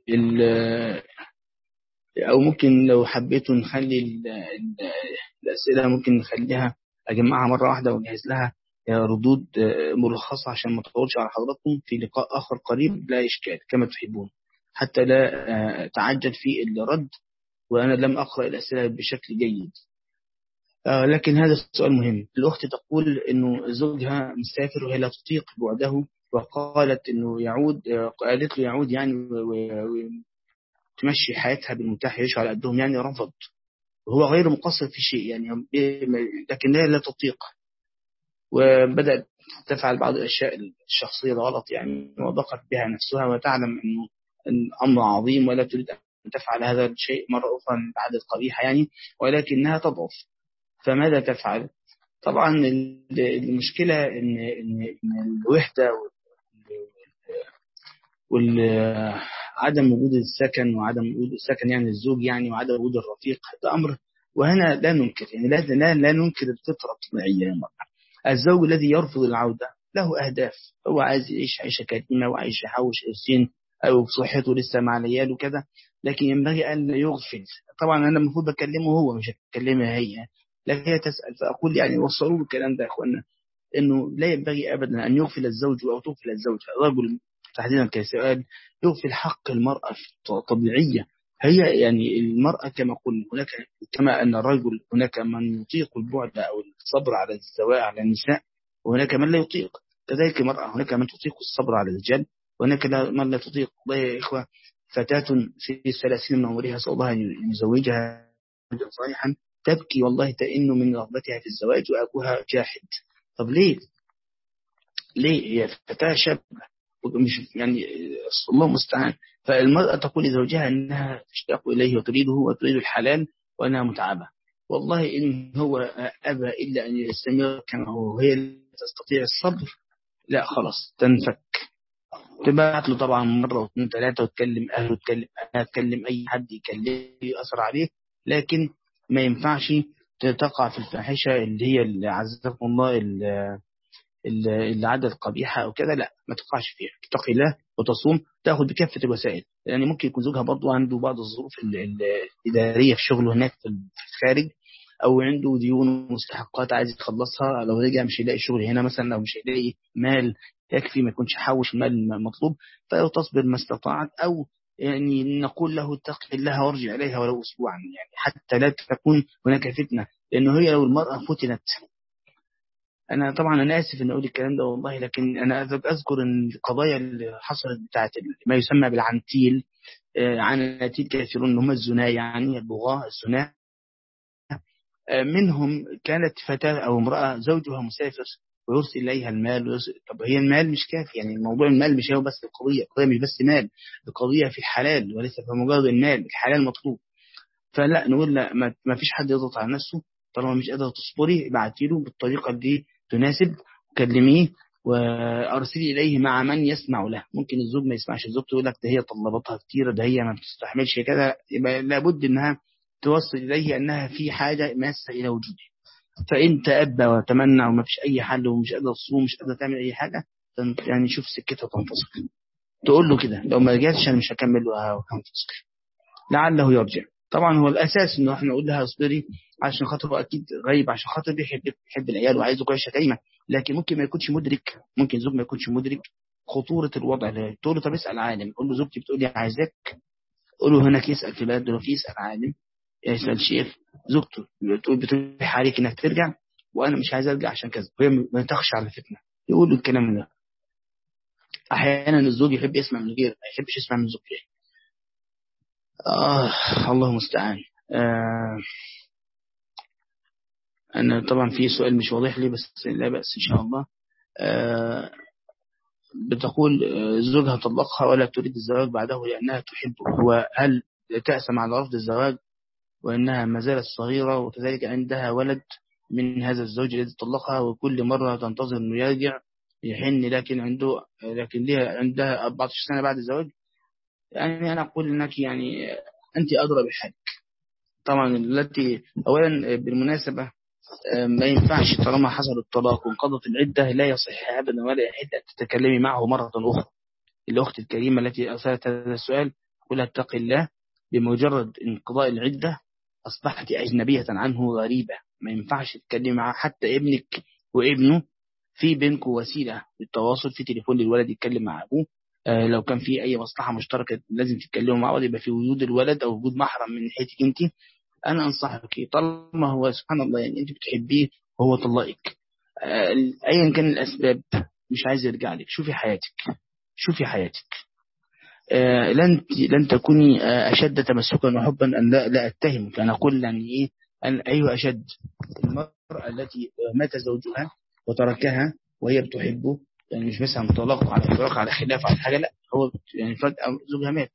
أو ممكن لو حبيتوا نخلي ال ال الأسئلة ممكن نخليها أجمعها مرة واحدة ونجهز لها ردود ملخصة عشان ما تطولش على حضراتكم في لقاء آخر قريب لا إشكال كما تحبون حتى لا تعجل في الرد وأنا لم أقرأ الأسئلة بشكل جيد آه لكن هذا السؤال مهم الأخت تقول أنه زوجها مسافر وهي لا تطيق بعده وقالت أنه يعود قالت له يعود يعني وتمشي حياتها بالمتاح يعيش على قدهم يعني رفض وهو غير مقصر في شيء يعني لكنها لا تطيق وبدأت تفعل بعض الأشياء الشخصية الغلط يعني وضقت بها نفسها وتعلم أنه الأمر عظيم ولا تريد أن تفعل هذا الشيء مرة أخرى بعد القبيحة يعني ولكنها تضعف فماذا تفعل طبعا المشكلة إن, إن الوحدة وعدم وجود السكن وعدم وجود السكن يعني الزوج يعني وعدم وجود الرفيق ده أمر وهنا لا ننكر يعني لا لا, لا ننكر الفطرة الطبيعية يا مرة الزوج الذي يرفض العودة له أهداف هو عايز يعيش عيشة كريمة وعايش يحوش قرشين أو صحته لسه مع العيال وكذا لكن ينبغي أن يغفل طبعا أنا المفروض بكلمه هو مش هكلمها هي لكن هي تسأل فأقول يعني وصلوا له الكلام ده يا أخوانا إنه لا ينبغي أبدا أن يغفل الزوج أو تغفل الزوج الرجل تحديدا كسؤال يغفل حق المرأة طبيعية هي يعني المرأة كما قلنا هناك كما أن الرجل هناك من يطيق البعد أو الصبر على الزواج على النساء وهناك من لا يطيق كذلك المرأة هناك من تطيق الصبر على الرجال وهناك من لا تطيق يا إخوة فتاة في الثلاثين من عمرها سأل الله أن يزوجها صالحا تبكي والله تئن من رغبتها في الزواج وأبوها جاحد طب ليه ليه هي فتاة شابة مش يعني الله المستعان فالمرأة تقول لزوجها أنها تشتاق إليه وتريده وتريد الحلال وأنها متعبة والله إن هو أبى إلا أن يستمر كما هو وهي تستطيع الصبر لا خلاص تنفك تبعت له طبعا مرة واثنين ثلاثة وتكلم أهله وتكلم أهله تكلم أي حد يكلمه يأثر عليه لكن ما ينفعش تقع في الفاحشة اللي هي اللي عزكم الله العادة القبيحة أو كده لا ما تقعش فيها تتقي الله وتصوم تاخذ بكافة الوسائل يعني ممكن يكون زوجها برضه عنده بعض الظروف الإدارية في شغله هناك في الخارج أو عنده ديون ومستحقات عايز يخلصها لو رجع مش هيلاقي شغل هنا مثلا أو مش هيلاقي مال يكفي ما يكونش حوش المال المطلوب فلو تصبر ما استطاعت أو يعني نقول له اتق الله وارجع إليها ولو أسبوعا يعني حتى لا تكون هناك فتنة لأنه هي لو المرأة فتنت أنا طبعا أنا آسف أن أقول الكلام ده والله لكن أنا أذكر أن القضايا اللي حصلت بتاعت ما يسمى بالعنتيل عناتيل كثيرون اللي هم الزنا يعني البغاة الزنا منهم كانت فتاة أو امرأة زوجها مسافر ويرسل إليها المال ويرسل طب هي المال مش كافي يعني الموضوع المال مش هو بس القضية القضية مش بس مال القضية في الحلال وليس في مجرد المال الحلال مطلوب فلا نقول لا ما فيش حد يضغط على نفسه طالما مش قادرة تصبري ابعتي له بالطريقة دي تناسب كلميه وارسلي اليه مع من يسمع له ممكن الزوج ما يسمعش الزوج تقول لك ده هي طلباتها كتيره ده هي ما بتستحملش كده يبقى لابد انها توصل اليه انها في حاجه ماسه الى وجوده فان تأبى وتمنع وما فيش اي حل ومش قادره تصوم مش قادره تعمل اي حاجه يعني شوف سكتها تنفصل تقول له كده لو ما رجعتش انا مش هكمل وهنفصل لعله يرجع طبعا هو الاساس انه احنا نقول لها اصبري عشان خاطر هو اكيد غايب عشان خاطر بيحب بيحب العيال وعايزه عيشه كريمه لكن ممكن ما يكونش مدرك ممكن زوج ما يكونش مدرك خطوره الوضع ده تقول له طب اسال عالم قول له زوجتي بتقول لي عايزاك قول له هناك يسال في بلد في يسال عالم يسال شيخ زوجته بتقول بتلح عليك انك ترجع وانا مش عايز ارجع عشان كذا وهي ما تخشى على الفتنه يقول له الكلام ده احيانا الزوج يحب يسمع من غير ما يحبش يسمع من زوجته آه الله المستعان آه أنا طبعا في سؤال مش واضح لي بس لا بأس إن شاء الله آه بتقول زوجها طلقها ولا تريد الزواج بعده لأنها تحبه وهل تأسم على رفض الزواج وأنها ما زالت صغيرة وكذلك عندها ولد من هذا الزوج الذي طلقها وكل مرة تنتظر أنه يرجع يحن لكن عنده لكن لها عندها 14 سنة بعد الزواج يعني أنا أقول أنك يعني أنت أدرى بحالك طبعا التي أولا بالمناسبة ما ينفعش طالما حصل الطلاق وانقضت العدة لا يصح أبدا ولا يحل أن تتكلمي معه مرة أخرى الأخت الكريمة التي أرسلت هذا السؤال قل اتق الله بمجرد انقضاء العدة أصبحت أجنبية عنه غريبة ما ينفعش تتكلمي معه حتى ابنك وابنه في بينكم وسيلة للتواصل في تليفون للولد يتكلم مع أبوه آه لو كان في أي مصلحة مشتركة لازم تتكلموا مع بعض يبقى في وجود الولد أو وجود محرم من ناحيتك أنت أنا أنصحك طالما هو سبحان الله يعني أنت بتحبيه وهو طلقك آه أيا كان الأسباب مش عايز يرجع لك شوفي حياتك شوفي حياتك آه لن لن تكوني أشد تمسكا وحبا أن لا, لا أتهمك أنا أقول يعني إيه أن أيها أشد المرأة التي مات زوجها وتركها وهي بتحبه يعني مش مثلا طلاق على فراق على خلاف على حاجة لا هو يعني فجأة زوجها مات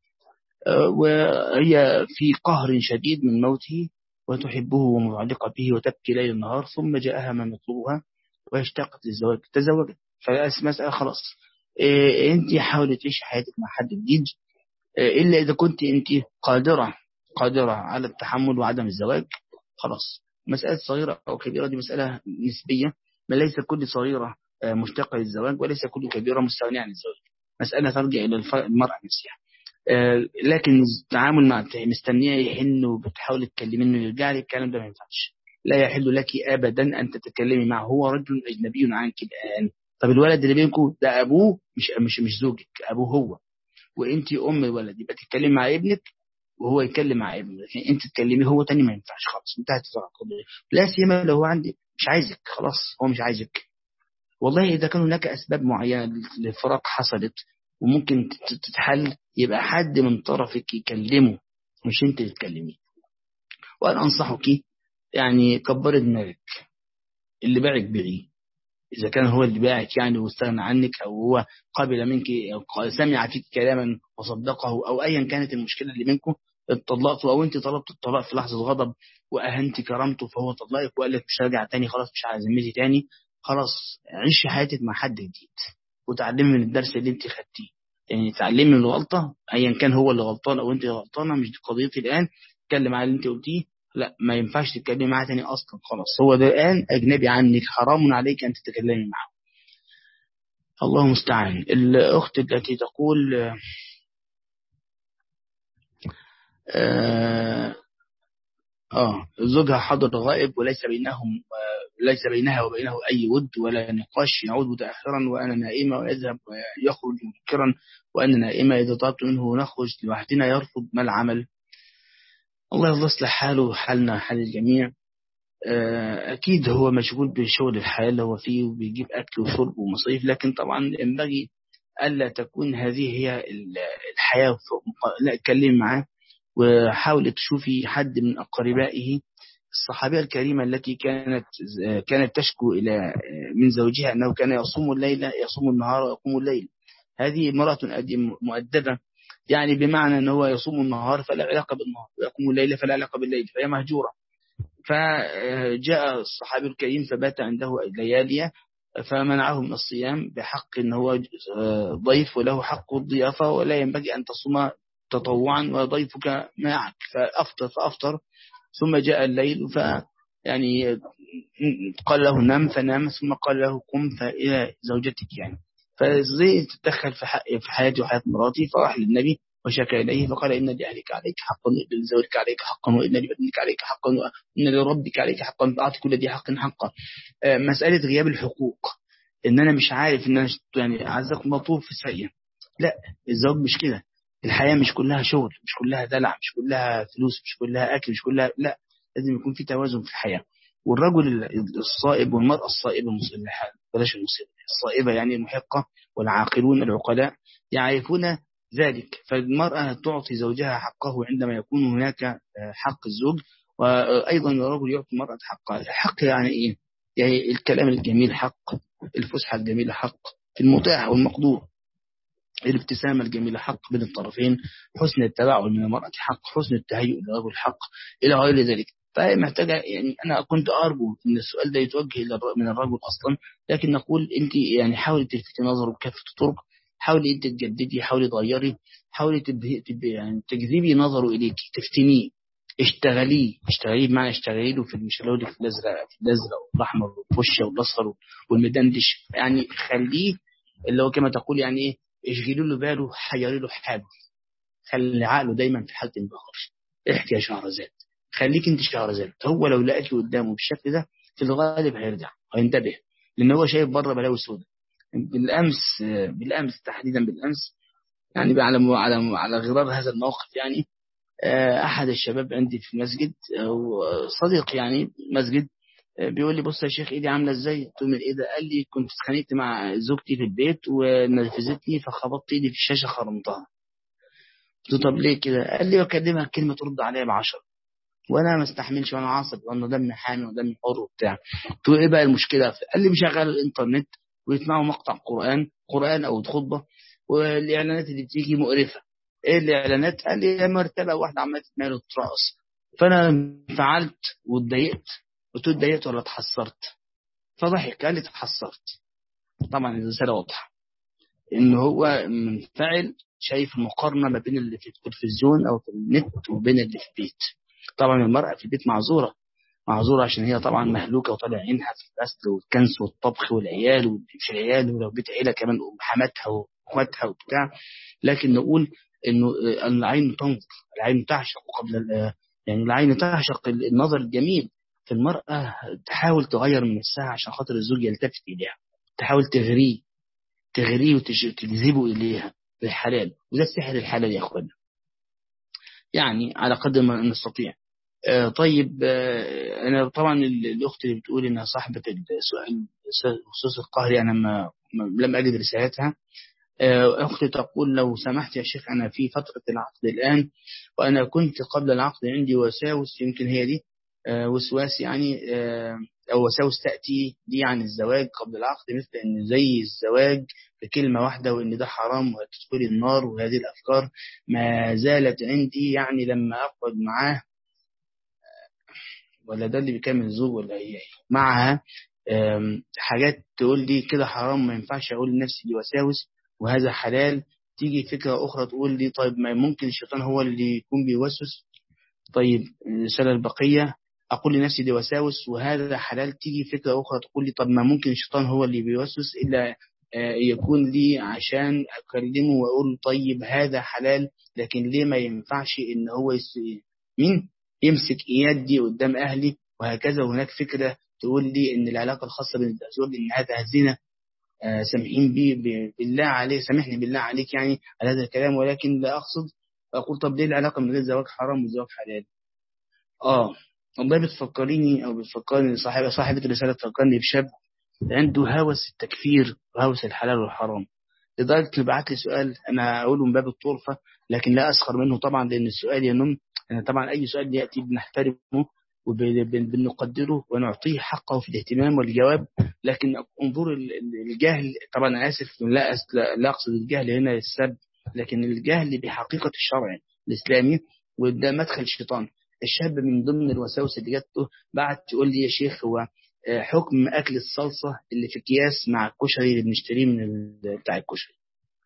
وهي في قهر شديد من موته وتحبه ومتعلقة به وتبكي ليل نهار ثم جاءها من يطلبها واشتاقت للزواج تزوجت فالمسألة خلاص إيه انت حاولي تعيشي حياتك مع حد جديد إيه إلا إذا كنت انت قادرة قادرة على التحمل وعدم الزواج خلاص مسألة صغيرة أو كبيرة دي مسألة نسبية ما ليس كل صغيرة مشتاقة للزواج وليس كل كبيرة مستغنية عن الزواج مسألة ترجع إلى المرأة نفسها لكن التعامل مع مستنيه يحن وبتحاول تكلمي انه يرجع لي الكلام ده ما ينفعش لا يحل لك ابدا ان تتكلمي معه هو رجل اجنبي عنك الان طب الولد اللي بينكم ده ابوه مش مش مش زوجك ابوه هو وانت ام الولد يبقى تتكلمي مع ابنك وهو يتكلم مع ابنه لكن انت تتكلمي هو تاني ما ينفعش خلاص انتهت القضيه لا سيما لو هو عندي مش عايزك خلاص هو مش عايزك والله اذا كان هناك اسباب معينه للفراق حصلت وممكن تتحل يبقى حد من طرفك يكلمه مش انت اللي تكلميه وانا انصحك يعني كبر دماغك اللي باعك بيعيه اذا كان هو اللي باعك يعني واستغنى عنك او هو قبل منك أو سمع فيك كلاما وصدقه او ايا كانت المشكله اللي بينكم اتطلقتوا او انت طلبت الطلاق في لحظه غضب واهنت كرامته فهو طلقك وقال لك مش راجع تاني خلاص مش على ذمتي تاني خلاص عيشي حياتك مع حد جديد وتعلمي من الدرس اللي انت خدتيه يعني تعلمي من الغلطة ايا كان هو اللي غلطان او انت غلطانة مش دي قضيتي الان اتكلم على اللي انت قلتيه لا ما ينفعش تتكلمي معاه تاني اصلا خلاص هو ده الان اجنبي عنك حرام عليك ان تتكلمي معه الله المستعان الاخت التي تقول آه, اه زوجها حاضر غائب وليس بينهم ليس بينها وبينه أي ود ولا نقاش يعود متأخرا وأنا نائمة ويذهب ويخرج مبكرا وأنا نائمة إذا طلبت منه نخرج لوحدنا يرفض ما العمل الله يصلح حاله وحالنا حال الجميع أكيد هو مشغول بشغل الحياة اللي هو فيه وبيجيب أكل وشرب ومصاريف لكن طبعا ينبغي ألا تكون هذه هي الحياة لا اتكلم معاه وحاول تشوفي حد من أقربائه الصحابية الكريمة التي كانت كانت تشكو إلى من زوجها أنه كان يصوم الليل يصوم النهار ويقوم الليل هذه امرأة مؤدبة يعني بمعنى أنه يصوم النهار فلا علاقة بالنهار ويقوم الليل فلا علاقة بالليل فهي مهجورة فجاء الصحابي الكريم فبات عنده ليالي فمنعه من الصيام بحق أنه هو ضيف وله حق الضيافة ولا ينبغي أن تصوم تطوعا وضيفك معك فأفطر فأفطر ثم جاء الليل ف يعني قال له نام فنام ثم قال له قم فإلى زوجتك يعني فزي تتدخل في, في حياتي وحياة مراتي فراح للنبي وشكى إليه فقال إن لأهلك عليك حقا وإن لزوجك عليك حقا وإن لبدنك عليك حقا وإن لربك عليك حقا فأعطي كل ذي حق حقا مسألة غياب الحقوق إن أنا مش عارف إن أنا يعني عزك مطلوب في سيء لا الزواج مش كده الحياة مش كلها شغل مش كلها دلع مش كلها فلوس مش كلها أكل مش كلها لا لازم يكون في توازن في الحياة والرجل الصائب والمرأة الصائبة المصلحة بلاش المصيبة الصائبة يعني المحقة والعاقلون العقلاء يعرفون ذلك فالمرأة تعطي زوجها حقه عندما يكون هناك حق الزوج وأيضا الرجل يعطي المرأة حقها الحق يعني إيه؟ يعني الكلام الجميل حق الفسحة الجميلة حق في المتاح والمقدور الابتسامة الجميلة حق بين الطرفين حسن التباعد من المرأة حق حسن التهيؤ للرجل حق إلى غير ذلك فهي محتاجة يعني أنا كنت أرجو أن السؤال ده يتوجه من الرجل أصلا لكن نقول أنت يعني حاولي تلفتي نظره بكافة الطرق حاولي أنت تجددي حاولي تغيري حاولي تبهي يعني تجذبي نظره إليك تفتنيه اشتغليه اشتغليه بمعنى اشتغلي له في المشلول في الازرق في الازرق والاحمر والفشه والاصفر والمدندش يعني خليه اللي هو كما تقول يعني ايه اشغلوا له باله حيري له حاله خلي عقله دايما في حاله انبهار احكي يا شهرزاد خليك انت شهرزاد هو لو لقاك قدامه بالشكل ده في الغالب هيرجع هينتبه لان هو شايف بره بلاوي سوداء بالامس بالامس تحديدا بالامس يعني على على على غرار هذا الموقف يعني احد الشباب عندي في المسجد صديق يعني مسجد بيقول لي بص يا شيخ ايدي عامله ازاي قلت له ايه ده قال لي كنت اتخانقت مع زوجتي في البيت ونرفزتني فخبطت ايدي في الشاشه خرمتها قلت له طب ليه كده قال لي بكلمها كلمه ترد عليا بعشرة وانا ما استحملش وانا عاصب وانا دمي حامي ودمي حر وبتاع قلت له ايه بقى المشكله قال لي مشغل الانترنت ويسمعوا مقطع قران قران او خطبه والاعلانات اللي بتيجي مقرفه ايه الاعلانات قال لي مرتبه واحده عماله تتمال وتترقص فانا انفعلت واتضايقت قلت له اتضايقت ولا اتحسرت فضحك قال لي اتحسرت طبعا الرساله واضحه ان هو منفعل شايف مقارنه ما بين اللي في التلفزيون او في النت وبين اللي في البيت طبعا المرأة في البيت معذورة معذورة عشان هي طبعا مهلوكة وطالع عينها في الغسل والكنس والطبخ والعيال ومش العيال ولو بيت عيلة كمان حماتها واخواتها وبتاع لكن نقول انه العين تنظر العين تعشق قبل يعني العين تعشق النظر الجميل في المرأة تحاول تغير من نفسها عشان خاطر الزوج يلتفت إليها تحاول تغريه تغريه وتجذبه إليها بالحلال وده السحر الحلال يا أخوانا يعني على قدر ما نستطيع آه طيب آه أنا طبعا الأخت اللي بتقول إنها صاحبة السؤال خصوص القهر أنا ما لم أجد رسالتها آه أختي تقول لو سمحت يا شيخ أنا في فترة العقد الآن وأنا كنت قبل العقد عندي وساوس يمكن هي دي وسواس يعني أو وساوس تأتي دي عن الزواج قبل العقد مثل أن زي الزواج بكلمة واحدة وأن ده حرام وهتدخلي النار وهذه الأفكار ما زالت عندي يعني لما أقعد معاه ولا ده اللي بيكمل الزوج ولا هي معها حاجات تقول لي كده حرام ما ينفعش أقول لنفسي دي وساوس وهذا حلال تيجي فكرة أخرى تقول لي طيب ما ممكن الشيطان هو اللي يكون بيوسوس طيب الرسالة البقية أقول لنفسي دي وساوس وهذا حلال تيجي فكرة أخرى تقول لي طب ما ممكن الشيطان هو اللي بيوسوس إلا يكون لي عشان أكلمه وأقول طيب هذا حلال لكن ليه ما ينفعش إن هو يس... مين يمسك يدي قدام أهلي وهكذا وهناك فكرة تقول لي إن العلاقة الخاصة بين الأزواج إن هذا زنا سامحين بي بالله عليه سامحني بالله عليك يعني على هذا الكلام ولكن لا أقصد أقول طب ليه العلاقة من غير زواج حرام والزواج حلال آه والله بتفكريني أو بتفكرني صاحبة صاحبة الرسالة تفكرني بشاب عنده هوس التكفير وهوس الحلال والحرام لدرجة إنه بعت لي سؤال أنا أقوله من باب الطرفة لكن لا أسخر منه طبعا لأن السؤال ينم أنا طبعا أي سؤال يأتي بنحترمه وبنقدره ونعطيه حقه في الاهتمام والجواب لكن انظر الجهل طبعا أنا آسف لا لا أقصد الجهل هنا السب لكن الجهل بحقيقة الشرع الإسلامي وده مدخل الشيطان الشاب من ضمن الوساوس اللي جاته بعد تقول لي يا شيخ هو حكم أكل الصلصة اللي في أكياس مع الكشري اللي بنشتريه من بتاع الكشري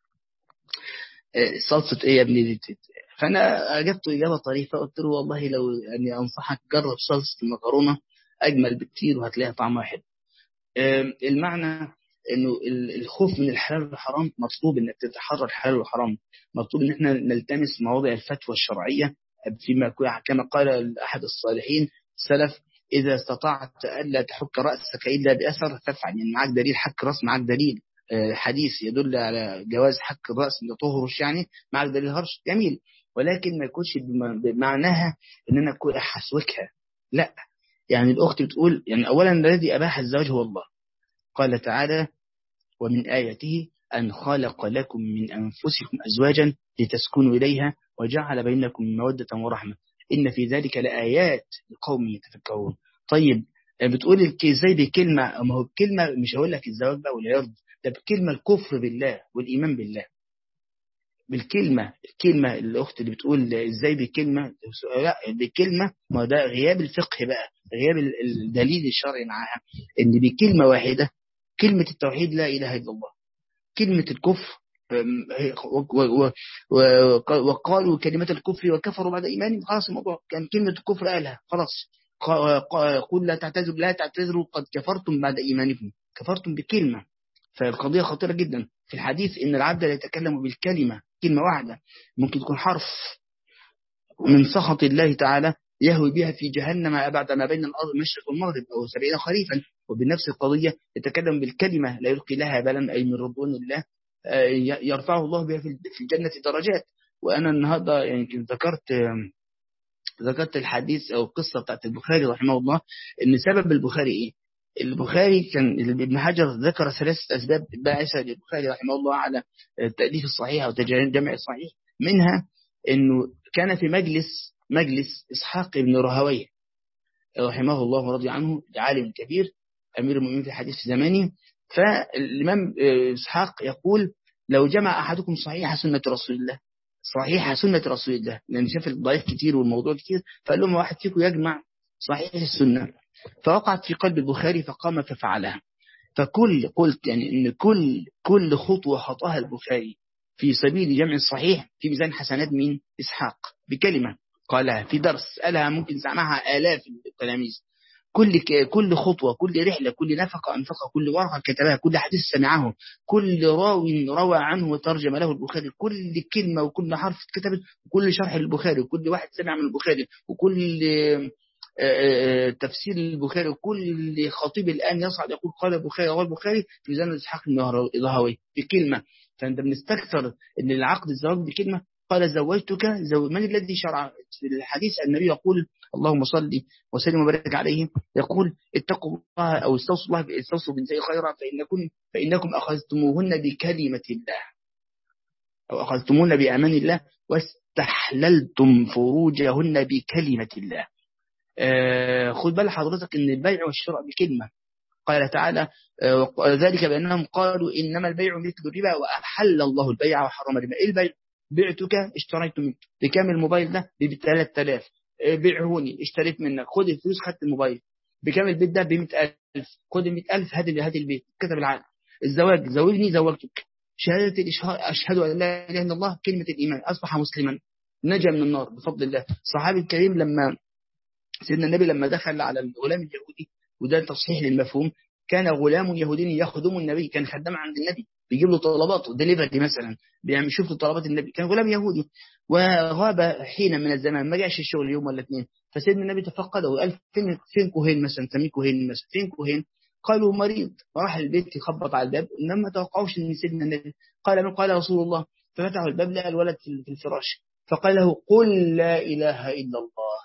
صلصة إيه يا ابني دي فأنا أجبته إجابة طريفة قلت له والله لو يعني أنصحك جرب صلصة المكرونة أجمل بكتير وهتلاقيها طعمها حلو المعنى انه الخوف من الحلال والحرام مطلوب انك تتحرى الحلال والحرام مطلوب ان احنا نلتمس مواضع الفتوى الشرعيه فيما كما قال احد الصالحين سلف اذا استطعت الا تحك راسك الا باثر فافعل يعني معك دليل حك راس معك دليل حديث يدل على جواز حك الراس اللي تهرش يعني معك دليل هرش جميل ولكن ما يكونش بمعناها ان انا اكون احسوكها لا يعني الاخت بتقول يعني اولا الذي اباح الزواج هو الله قال تعالى ومن آياته أن خلق لكم من أنفسكم أزواجا لتسكنوا إليها وجعل بينكم مودة ورحمة إن في ذلك لآيات لقوم يتفكرون طيب بتقول ازاي بكلمة ما هو بكلمة مش هقول لك الزواج بقى والعرض ده بكلمة الكفر بالله والإيمان بالله بالكلمة الكلمة الأخت اللي بتقول إزاي بكلمة لا بكلمة ما ده غياب الفقه بقى غياب الدليل الشرعي معاها إن بكلمة واحدة كلمة التوحيد لا إله إلا الله كلمة الكفر وقالوا كلمة الكفر وكفروا بعد إيمانهم خلاص الموضوع كان كلمة الكفر قالها خلاص قل لا تعتذروا لا تعتذروا قد كفرتم بعد إيمانكم كفرتم بكلمة فالقضية خطيرة جدا في الحديث إن العبد لا يتكلم بالكلمة كلمة واحدة ممكن تكون حرف من سخط الله تعالى يهوي بها في جهنم أبعد ما بين الأرض المشرق والمغرب أو سبعين خريفا وبنفس القضية يتكلم بالكلمة لا يلقي لها بالا أي من رضوان الله يرفعه الله بها في الجنة درجات وأنا النهاردة يمكن ذكرت ذكرت الحديث أو القصة بتاعت البخاري رحمه الله إن سبب البخاري إيه البخاري كان ابن حجر ذكر ثلاثة أسباب باعثة للبخاري رحمه الله على التأليف الصحيح أو الجمع الصحيح منها أنه كان في مجلس مجلس إسحاق بن رهويه رحمه الله ورضي عنه عالم كبير أمير المؤمنين في حديث زمانه فالإمام إسحاق يقول لو جمع أحدكم صحيح سنة رسول الله صحيح سنة رسول الله لأن شاف الضعيف كتير والموضوع كتير فقال لهم واحد فيكم يجمع صحيح السنة فوقعت في قلب البخاري فقام ففعلها فكل قلت يعني ان كل كل خطوة خطاها البخاري في سبيل جمع الصحيح في ميزان حسنات مين إسحاق بكلمة قالها في درس قالها ممكن سمعها آلاف التلاميذ كل كل خطوة كل رحلة كل نفقة أنفقها كل ورقة كتبها كل حديث سمعه كل راو روى عنه وترجم له البخاري كل كلمة وكل حرف اتكتبت وكل شرح البخاري وكل واحد سمع من البخاري وكل تفسير البخاري وكل خطيب الآن يصعد يقول قال البخاري رواه البخاري في زمن إسحاق النهروي بكلمة فأنت بنستكثر أن العقد الزواج بكلمة قال زوجتك زو... من الذي شرع في الحديث النبي يقول اللهم صل وسلم وبارك عليه يقول اتقوا الله أو استوصوا الله استوصوا بالنساء خيرا فإنكم فإنكم أخذتموهن بكلمة الله أو أخذتموهن بأمان الله واستحللتم فروجهن بكلمة الله آه خد بال حضرتك ان البيع والشراء بكلمة قال تعالى آه ذلك بأنهم قالوا إنما البيع مثل الربا وأحل الله البيع وحرم الربا إيه البيع بعتك اشتريت منك بكام الموبايل ده ب 3000 آه بيعهوني اشتريت منك خد الفلوس خدت الموبايل بكام البيت ده ب 100000 خد ال 100000 هات هات البيت كتب العقد الزواج زوجني زوجتك شهادة أشهد أن لا إله إلا الله كلمة الإيمان أصبح مسلما نجا من النار بفضل الله الصحابي الكريم لما سيدنا النبي لما دخل على الغلام اليهودي وده تصحيح للمفهوم كان غلام يهودي يخدم النبي كان خدام عند النبي بيجيب له طلباته ديليفري مثلا بيعمل يشوف له طلبات النبي كان غلام يهودي وغاب حين من الزمان ما جاش الشغل يوم ولا اثنين فسيدنا النبي تفقده وقال فين فين كوهين مثلا سميه كوهين مثلا فين كوهين قالوا مريض فراح البيت يخبط على الباب انما توقعوش ان سيدنا النبي قال من قال رسول الله ففتحوا الباب لقى الولد في الفراش فقال له قل لا اله الا الله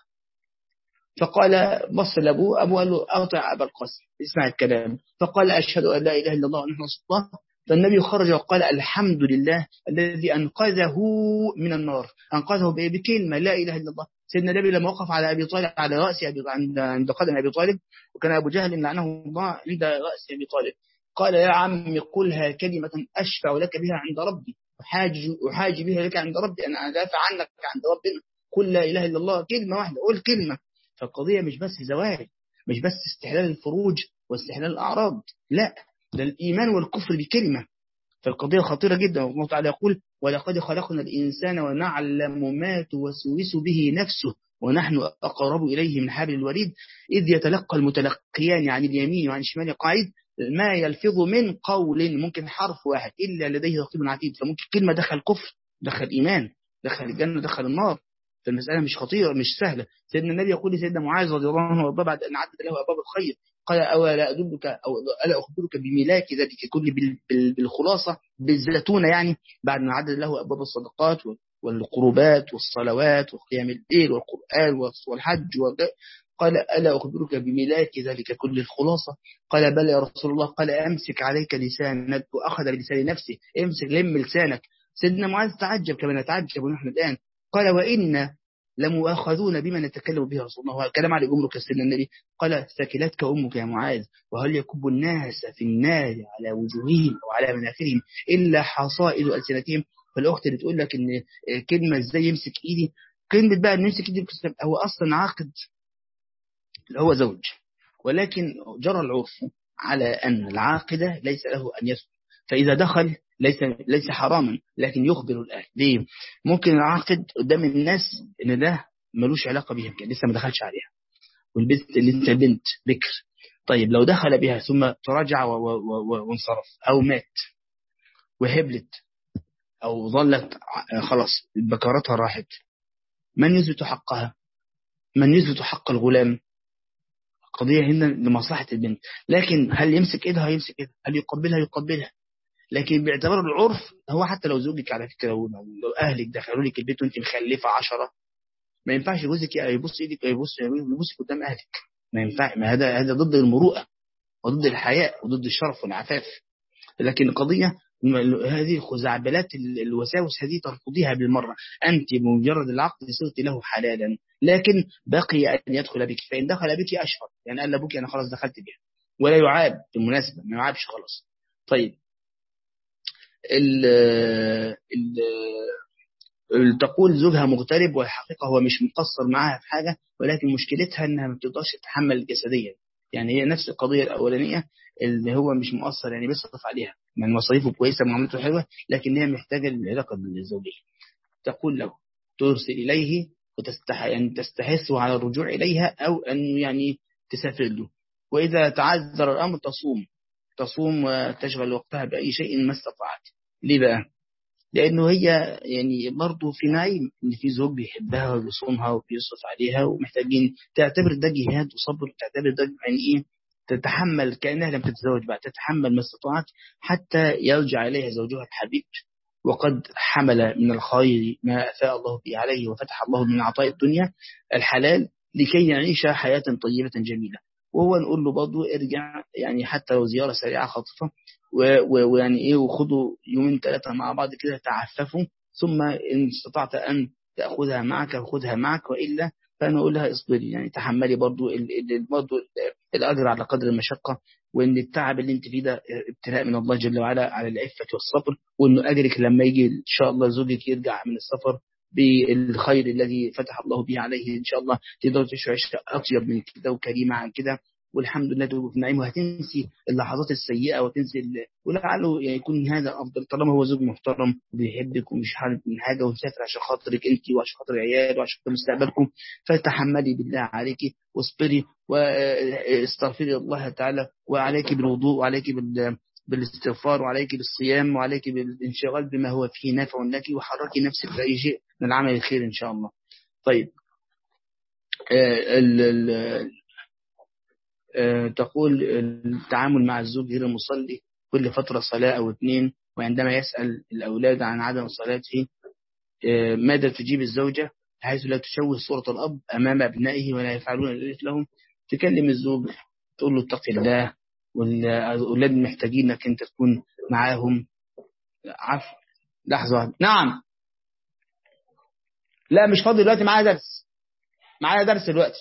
فقال بص لأبوه أبوه قال له أطع أبا القاسم اسمع الكلام فقال أشهد أن لا إله إلا الله ونحن رسول الله فالنبي خرج وقال الحمد لله الذي أنقذه من النار أنقذه بكلمة لا إله إلا الله سيدنا النبي لما وقف على أبي طالب على رأس أبي عند عند قدم أبي طالب وكان أبو جهل لعنه الله عند رأس أبي طالب قال يا عم قلها كلمة أشفع لك بها عند ربي أحاج أحاج بها لك عند ربي أنا أدافع عنك عند ربنا قل لا إله إلا الله كلمة واحدة قول كلمة فالقضية مش بس زواج مش بس استحلال الفروج واستحلال الأعراض لا ده الإيمان والكفر بكلمة فالقضية خطيرة جدا والله تعالى يقول ولقد خلقنا الإنسان ونعلم ما توسوس به نفسه ونحن أقرب إليه من حبل الوريد إذ يتلقى المتلقيان عن اليمين وعن الشمال قاعد ما يلفظ من قول ممكن حرف واحد إلا لديه رقيب عتيد فممكن كلمة دخل كفر دخل إيمان دخل الجنة دخل النار فالمسألة مش خطيرة مش سهلة سيدنا النبي يقول لسيدنا معاذ رضي الله عنه وارضاه بعد أن عدد له أبواب الخير قال أولا أدلك أو ألا أخبرك بملاك ذلك كل بالخلاصة بالزيتونة يعني بعد ما عدد له أبواب الصدقات والقربات والصلوات وقيام الليل والقرآن والحج قال ألا أخبرك بملاك ذلك كل الخلاصة قال بلى يا رسول الله قال أمسك عليك لسانك وأخذ بلسان نفسه امسك لم لسانك سيدنا معاذ تعجب كما نتعجب نحن الآن قال وإن لمؤاخذون بما نتكلم به رسول الله كلام على أمرك سيدنا النبي قال ثكلتك أمك يا معاذ وهل يكب الناس في النار على وجوههم وعلى مناخرهم إلا حصائد ألسنتهم فالأخت اللي تقول لك إن كلمة إزاي يمسك إيدي كلمة بقى إن يمسك إيدي هو أصلا عاقد هو زوج ولكن جرى العرف على أن العاقدة ليس له أن يسكت فإذا دخل ليس ليس حراما لكن يخبر الأهل ليه؟ ممكن العاقد قدام الناس إن ده ملوش علاقة بيها لسه ما دخلش عليها والبنت اللي انت بنت بكر طيب لو دخل بها ثم تراجع وانصرف أو مات وهبلت أو ظلت خلاص بكارتها راحت من يثبت حقها من يثبت حق الغلام قضية هنا لمصلحة البنت لكن هل يمسك ايدها يمسك ايدها هل يقبلها يقبلها لكن باعتبار العرف هو حتى لو زوجك على فكرة لو, لو أهلك دخلوا لك البيت وانت مخلفة عشرة ما ينفعش جوزك يبص ايدك يبص يبص قدام أهلك ما ينفع ما هذا هذا ضد المروءة وضد الحياء وضد الشرف والعفاف لكن القضية هذه الخزعبلات الوساوس هذه ترفضيها بالمرة أنت بمجرد العقد صرت له حلالا لكن بقي أن يدخل بك فإن دخل بك أشهر يعني قال لابوك أنا خلاص دخلت بها ولا يعاب بالمناسبة ما يعابش خلاص طيب ال ال تقول زوجها مغترب والحقيقة هو مش مقصر معاها في حاجة ولكن مشكلتها أنها ما بتقدرش تتحمل جسديا يعني هي نفس القضية الأولانية اللي هو مش مؤثر يعني بيصرف عليها من مصاريفه كويسة معاملته حلوة لكن هي محتاجة للعلاقة الزوجية تقول له ترسل إليه وتستح يعني تستحثه على الرجوع إليها أو أن يعني تسافر له وإذا تعذر الأمر تصوم تصوم وتشغل وقتها بأي شيء ما استطاعت ليه بقى؟ لأنه هي يعني برضه في نعيم إن في زوج بيحبها وبيصونها وبيصرف عليها ومحتاجين تعتبر ده جهاد وصبر وتعتبر ده يعني إيه تتحمل كأنها لم تتزوج بعد تتحمل ما استطاعت حتى يرجع إليها زوجها الحبيب وقد حمل من الخير ما أفاء الله به عليه وفتح الله من عطاء الدنيا الحلال لكي يعيش حياة طيبة جميلة وهو نقول له برضه ارجع يعني حتى لو زيارة سريعة خاطفة ويعني ايه وخدوا يومين ثلاثة مع بعض كده تعففوا ثم إن استطعت أن تأخذها معك فخذها معك وإلا فأنا أقول لها اصبري يعني تحملي برضو برضو الأجر على قدر المشقة وإن التعب اللي أنت فيه ده ابتلاء من الله جل وعلا على العفة والصبر وإنه أجرك لما يجي إن شاء الله زوجك يرجع من السفر بالخير الذي فتح الله به عليه إن شاء الله تقدر تعيش أطيب من كده وكريمة عن كده والحمد لله تبقى في النعيم وهتنسي اللحظات السيئة وتنسي ال... ولعله يعني يكون هذا أفضل طالما هو زوج محترم وبيحبك ومش حابب من حاجة ومسافر عشان خاطرك أنت وعشان خاطر العيال وعشان خاطر مستقبلكم فتحملي بالله عليك واصبري واستغفري الله تعالى وعليك بالوضوء وعليك بال بالاستغفار وعليك بالصيام وعليك بالانشغال بما هو فيه نافع لك وحركي نفسك في أي شيء من العمل الخير إن شاء الله طيب ال ال تقول التعامل مع الزوج غير المصلي كل فترة صلاة أو اثنين وعندما يسأل الأولاد عن عدم صلاته ماذا تجيب الزوجة حيث لا تشوه صورة الأب أمام أبنائه ولا يفعلون ذلك لهم تكلم الزوج تقول له اتق الله والأولاد محتاجين انك أنت تكون معاهم عفوا لحظة واحدة نعم لا مش فاضي دلوقتي معايا درس معايا درس دلوقتي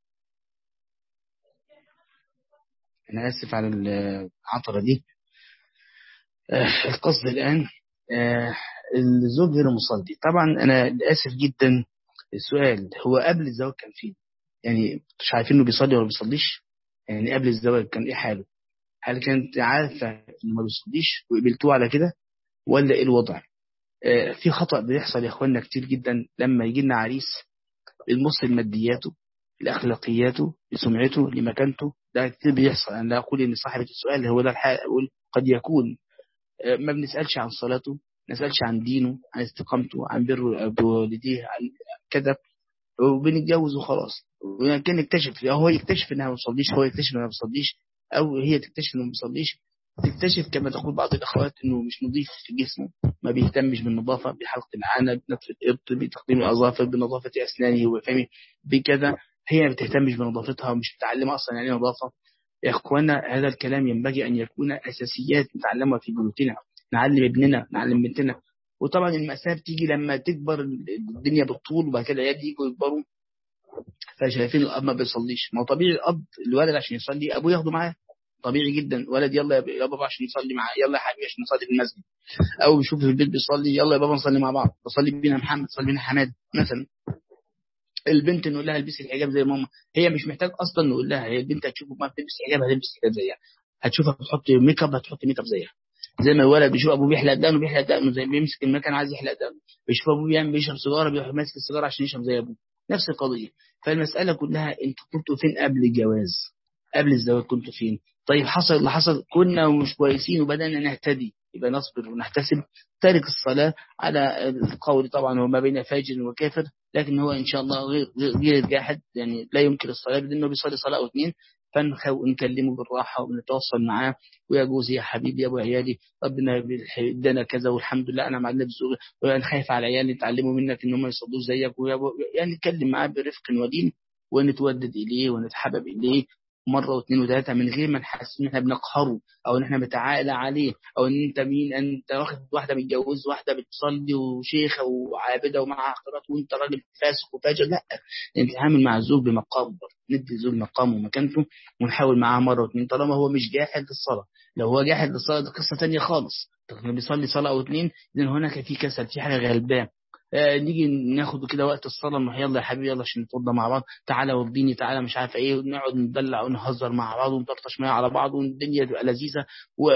أنا آسف على العطرة دي القصد الآن الزوج غير مصلي طبعا أنا آسف جدا السؤال هو قبل الزواج كان فين يعني مش عارفين انه بيصلي ولا بيصليش يعني قبل الزواج كان ايه حاله هل كانت عارفة انه ما بيصليش وقبلتوه على كده ولا ايه الوضع آه في خطأ بيحصل يا اخواننا كتير جدا لما يجي لنا عريس بنبص لمادياته لأخلاقياته لسمعته لمكانته ده كتير بيحصل انا لا اقول ان صاحبة السؤال هو ده الحال اقول قد يكون ما بنسالش عن صلاته ما نسالش عن دينه عن استقامته عن بر بوالديه عن كذا وبنتجوز وخلاص وكان نكتشف هو يكتشف انها ما بتصليش هو يكتشف انها ما بتصليش او هي تكتشف انه ما بيصليش تكتشف كما تقول بعض الاخوات انه مش نظيف في جسمه ما بيهتمش بالنظافه بحلق العنب بنتف الابط بتقديم الاظافر بنظافه اسنانه وفمه بكذا هي ما بتهتمش بنظافتها ومش متعلمه اصلا يعني نظافه يا اخوانا هذا الكلام ينبغي ان يكون اساسيات نتعلمها في بيوتنا نعلم ابننا نعلم بنتنا وطبعا المأساة بتيجي لما تكبر الدنيا بالطول وبعد كده العيال يجوا يكبروا فشايفين الاب ما بيصليش ما هو طبيعي الاب الولد عشان يصلي ابوه ياخده معاه طبيعي جدا ولد يلا يا بابا عشان يصلي معاه يلا يا حبيبي عشان نصلي في المسجد او بيشوف في البيت بيصلي يلا يا بابا نصلي مع بعض بصلي بينا محمد صلي بينا حماد مثلا البنت نقول لها البسي الحجاب زي ماما هي مش محتاج اصلا نقول لها هي البنت هتشوف ما بتلبس حجاب هتلبس حجاب زيها هتشوفها بتحط ميك اب هتحط ميك اب زيها زي ما الولد بيشوف ابوه بيحلق دقنه بيحلق دقنه زي بيمسك المكان عايز يحلق دقنه بيشوف ابوه بيعمل بيشرب سيجاره بيروح ماسك السيجاره عشان يشرب زي ابوه نفس القضيه فالمساله كلها انتوا كنتوا فين قبل الجواز قبل الزواج كنتوا فين طيب حصل اللي حصل كنا مش كويسين وبدانا نهتدي يبقى نصبر ونحتسب تارك الصلاة على القول طبعا هو ما بين فاجر وكافر لكن هو إن شاء الله غير غير جاحد يعني لا يمكن الصلاة بدون بيصلي صلاة أو اثنين فنكلمه بالراحة ونتواصل معاه ويجوز يا حبيبي يا أبو عيالي ربنا ادانا كذا والحمد لله أنا معلم بزوج وأنا خايف على عيالي يتعلموا منك إن هم يصلوا زيك يعني نتكلم معاه برفق ودين ونتودد إليه ونتحبب إليه مرة واثنين وثلاثة من غير ما نحس ان احنا بنقهره او ان احنا بنتعالى عليه او ان انت مين انت واخد واحدة متجوز واحدة بتصلي وشيخة وعابدة ومعها قراءات وانت راجل فاسق وفاجر لا نتعامل مع الزوج بمقامه ندي الزوج مقامه ومكانته ونحاول معاه مرة واثنين طالما هو مش جاحد للصلاة لو هو جاحد للصلاة دي قصة ثانيه خالص لو بيصلي صلاة او اثنين اذا هناك في كسل في حاجة غلبان آه نيجي ناخد كده وقت الصلاه نروح يلا يا حبيبي يلا عشان نتوضى مع بعض تعالى وديني تعالى مش عارف ايه ونقعد ندلع ونهزر مع بعض ونطرطش ميه على بعض والدنيا تبقى لذيذه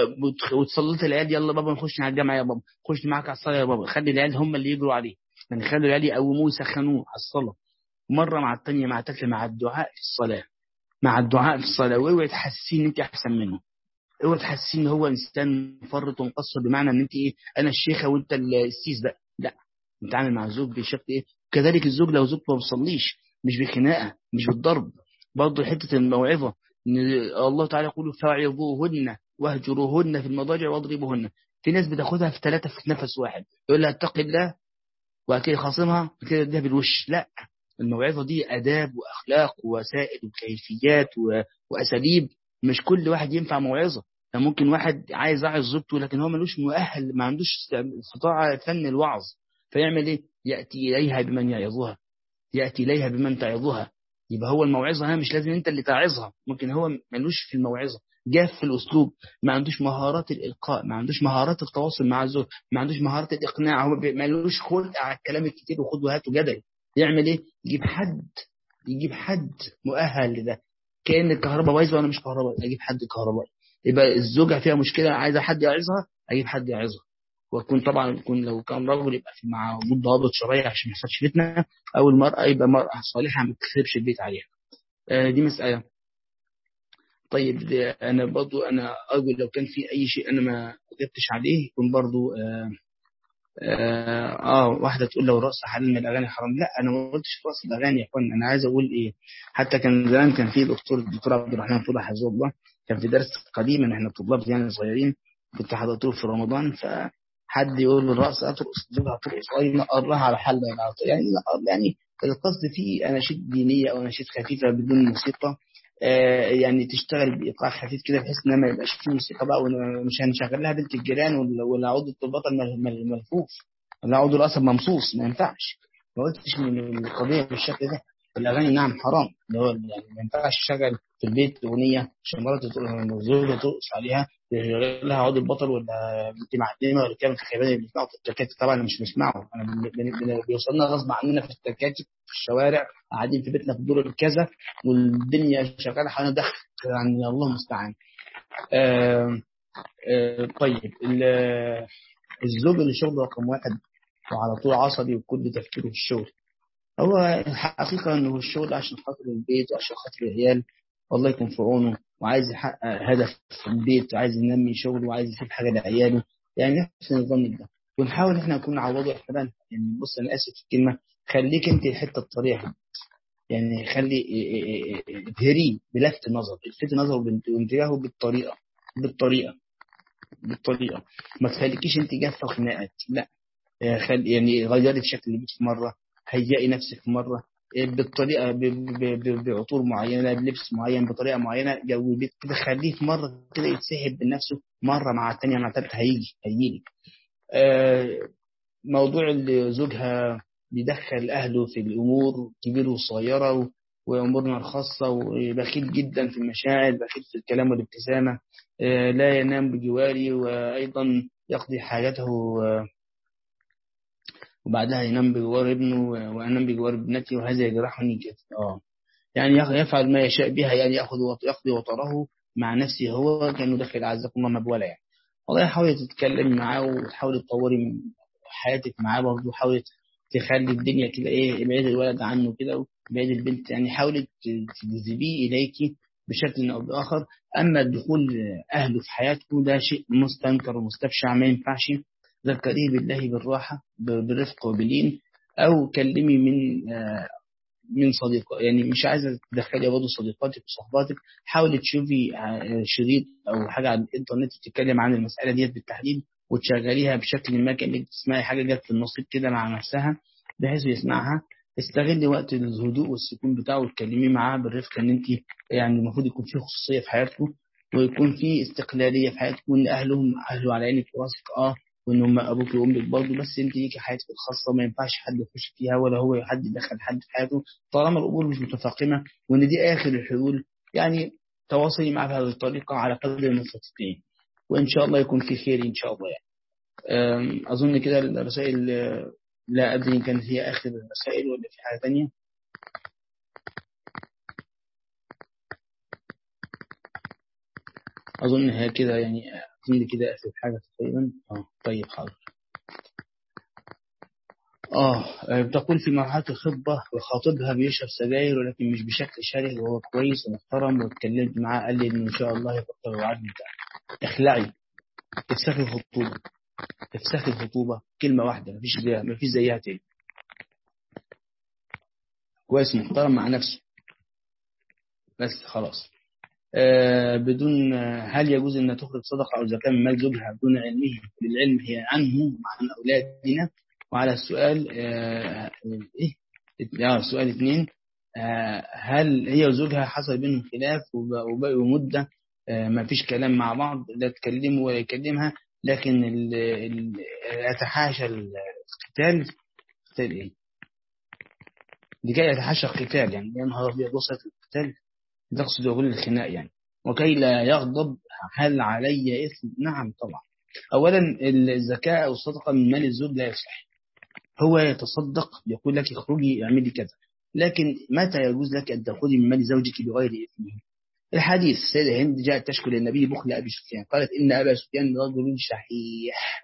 وتصليت العيال يلا بابا نخش على الجامعه يا بابا خش معاك على الصلاه يا بابا خلي العيال هم اللي يجروا عليه يعني خلوا العيال يقوموه يسخنوه على الصلاه مره مع الثانيه مع الثالثه مع الدعاء في الصلاه مع الدعاء في الصلاه واوعي تحسسيه ان انت احسن منه اوعي تحسسيه ان هو انسان مفرط ومقصر بمعنى ان انت ايه انا الشيخه وانت السيس بقى لا نتعامل مع الزوج بشكل ايه كذلك الزوج لو زوجته ما بتصليش مش بخناقه مش بالضرب برضه حته الموعظه ان الله تعالى يقول فاعظوهن واهجروهن في المضاجع واضربوهن في ناس بتاخدها في ثلاثه في نفس واحد يقول لها اتقي الله وبعد كده خاصمها كده اديها بالوش لا الموعظه دي اداب واخلاق ووسائل وكيفيات واساليب مش كل واحد ينفع موعظه ممكن واحد عايز يعظ زوجته لكن هو ملوش مؤهل ما عندوش استطاعه فن الوعظ فيعمل ايه يأتي إليها بمن يعظها يأتي إليها بمن تعظها يبقى هو الموعظة هنا مش لازم انت اللي تعظها ممكن هو ملوش في الموعظة جاف في الأسلوب ما عندوش مهارات الإلقاء ما عندوش مهارات التواصل مع الزوج ما عندوش مهارات الإقناع هو ملوش خلق على الكلام الكتير وخد وهات وجدل يعمل ايه يجيب حد يجيب حد مؤهل لده كأن الكهرباء بايظه وانا مش كهرباء اجيب حد كهربائي يبقى الزوجة فيها مشكلة عايزة حد يعظها اجيب حد يعظها ويكون طبعا يكون لو كان رجل يبقى في مع وجود ضوابط شرعيه عشان ما يحصلش فتنه او المراه يبقى مراه صالحه ما تخربش البيت عليها. آه دي مساله. طيب انا برضو انا ارجو لو كان في اي شيء انا ما جبتش عليه يكون برضو آه, آه, اه واحده تقول لو رقص حلال من الاغاني حرام لا انا ما قلتش رقص الاغاني يا اخوان انا عايز اقول ايه حتى كان زمان كان في دكتور الدكتور عبد الرحمن فضل حفظه الله كان في درس قديما احنا طلاب يعني صغيرين كنت حضرته في رمضان ف حد يقول له الرأس أترقص زوجها ترقص أي نقرها على حل يعني يعني القصد فيه أناشيد دينية أو أناشيد خفيفة بدون موسيقى آه يعني تشتغل بإيقاع خفيف كده بحيث إنها ما يبقاش فيه موسيقى بقى ومش هنشغل لها بنت الجيران ولا عود الطلبات الملفوف ولا عود القصب ممصوص ما ينفعش ما قلتش من القضية بالشكل ده الأغاني نعم حرام اللي هو يعني ما ينفعش تشغل في البيت أغنية عشان مراتي زوجها ترقص عليها لها عود البطل ولا بنت معلمة ولا كام الخيبان اللي بيسمعوا في التكاتك طبعا أنا مش بسمعه أنا بيوصلنا غصب عننا في التكاتك في الشوارع قاعدين في بيتنا في دور الكذا والدنيا شغالة حوالينا دخل يعني الله المستعان آه آه طيب الزوج اللي شغله رقم واحد وعلى طول عصبي وكل تفكيره في الشغل هو الحقيقة انه الشغل عشان خاطر البيت وعشان خاطر العيال والله يكون في عونه وعايز يحقق هدف في البيت وعايز ينمي شغله وعايز يسيب حاجه لعياله يعني نفس النظام ده ونحاول احنا نكون نعوضه احنا بقى يعني بص انا اسف في الكلمه خليك انت الحته الطريقه يعني خلي ابهريه بلفت نظر الفت نظر وانتباهه بالطريقه بالطريقه بالطريقه ما تخليكيش انت جافه خناقات لا خلي يعني غيري في شكل البيت في مره هيئي نفسك في مره بالطريقه بعطور معينه بلبس معين بطريقه معينه جو البيت كده خليه في مره كده يتسحب بنفسه مره مع الثانيه مع الثالثه هيجي هيجي موضوع اللي زوجها بيدخل اهله في الامور كبيره وصغيره وامورنا الخاصه وبخيل جدا في المشاعر بخيل في الكلام والابتسامه لا ينام بجواري وايضا يقضي حاجته وبعدها ينام بجوار ابنه وانام بجوار ابنتي وهذا يجرحني جدا اه يعني يفعل ما يشاء بها يعني ياخذ يقضي وطره مع نفسه هو كانه داخل عزكم الله مبوله يعني والله حاولي تتكلمي معاه وتحاولي تطوري حياتك معاه برضه حاولي تخلي الدنيا كده ايه ابعد الولد عنه كده وابعد البنت يعني حاولي تجذبيه اليك بشكل او باخر اما دخول اهله في حياته ده شيء مستنكر ومستبشع ما ينفعش ذكريه بالله بالراحه بالرفق وباللين او كلمي من من صديق يعني مش عايزه تدخلي برضه صديقاتك وصحباتك حاولي تشوفي شريط او حاجه على الانترنت بتتكلم عن المساله ديت بالتحديد وتشغليها بشكل ما كانك تسمعي حاجه جت في النصيب كده مع نفسها بحيث يسمعها استغلي وقت الهدوء والسكون بتاعه وتكلمي معاه بالرفق ان انت يعني المفروض يكون في خصوصيه في حياتكم ويكون في استقلاليه في حياتكم ان اهلهم اهله على عينك وراسك اه وان هم ابوك وامك برضه بس انت ليكي حياتك الخاصه ما ينفعش حد يخش فيها ولا هو حد يدخل حد في حياته طالما الامور مش متفاقمه وان دي اخر الحلول يعني تواصلي معاه بهذه الطريقه على قدر المستطيعين وان شاء الله يكون في خير ان شاء الله يعني اظن كده الرسائل لا ادري ان كانت هي اخر الرسائل ولا في حاجه ثانيه اظن هي كده يعني اظن كده اخر حاجه تقريبا اه طيب حاضر اه بتقول في مرحله الخطبه وخاطبها بيشرب سجاير ولكن مش بشكل شره وهو كويس ومحترم واتكلمت معاه قال لي ان شاء الله يبطل الوعد بتاعك اخلعي افسخي الخطوبه افسخي الخطوبه كلمه واحده مفيش زيها مفيش زيها تاني كويس محترم مع نفسه بس خلاص آه بدون هل يجوز ان تخرج صدقه او زكاه من مال زوجها دون علمه بالعلم هي عنه وعن اولادنا وعلى السؤال آه ايه اه سؤال اثنين آه هل هي وزوجها حصل بينهم خلاف وبقوا مده آه ما فيش كلام مع بعض لا تكلمه ولا يكلمها لكن ال ال يتحاشى القتال قتال ايه؟ لكي يتحاشى القتال يعني يا نهار ابيض وصلت القتال تقصد يقول الخناق يعني وكي لا يغضب هل علي اثم؟ نعم طبعا اولا الزكاه او الصدقه من مال الزوج لا يصح هو يتصدق يقول لك اخرجي اعملي كذا لكن متى يجوز لك ان تاخذي من مال زوجك بغير اثمه؟ الحديث السيدة هند جاءت تشكو للنبي بخل أبي سفيان قالت إن أبا سفيان رجل شحيح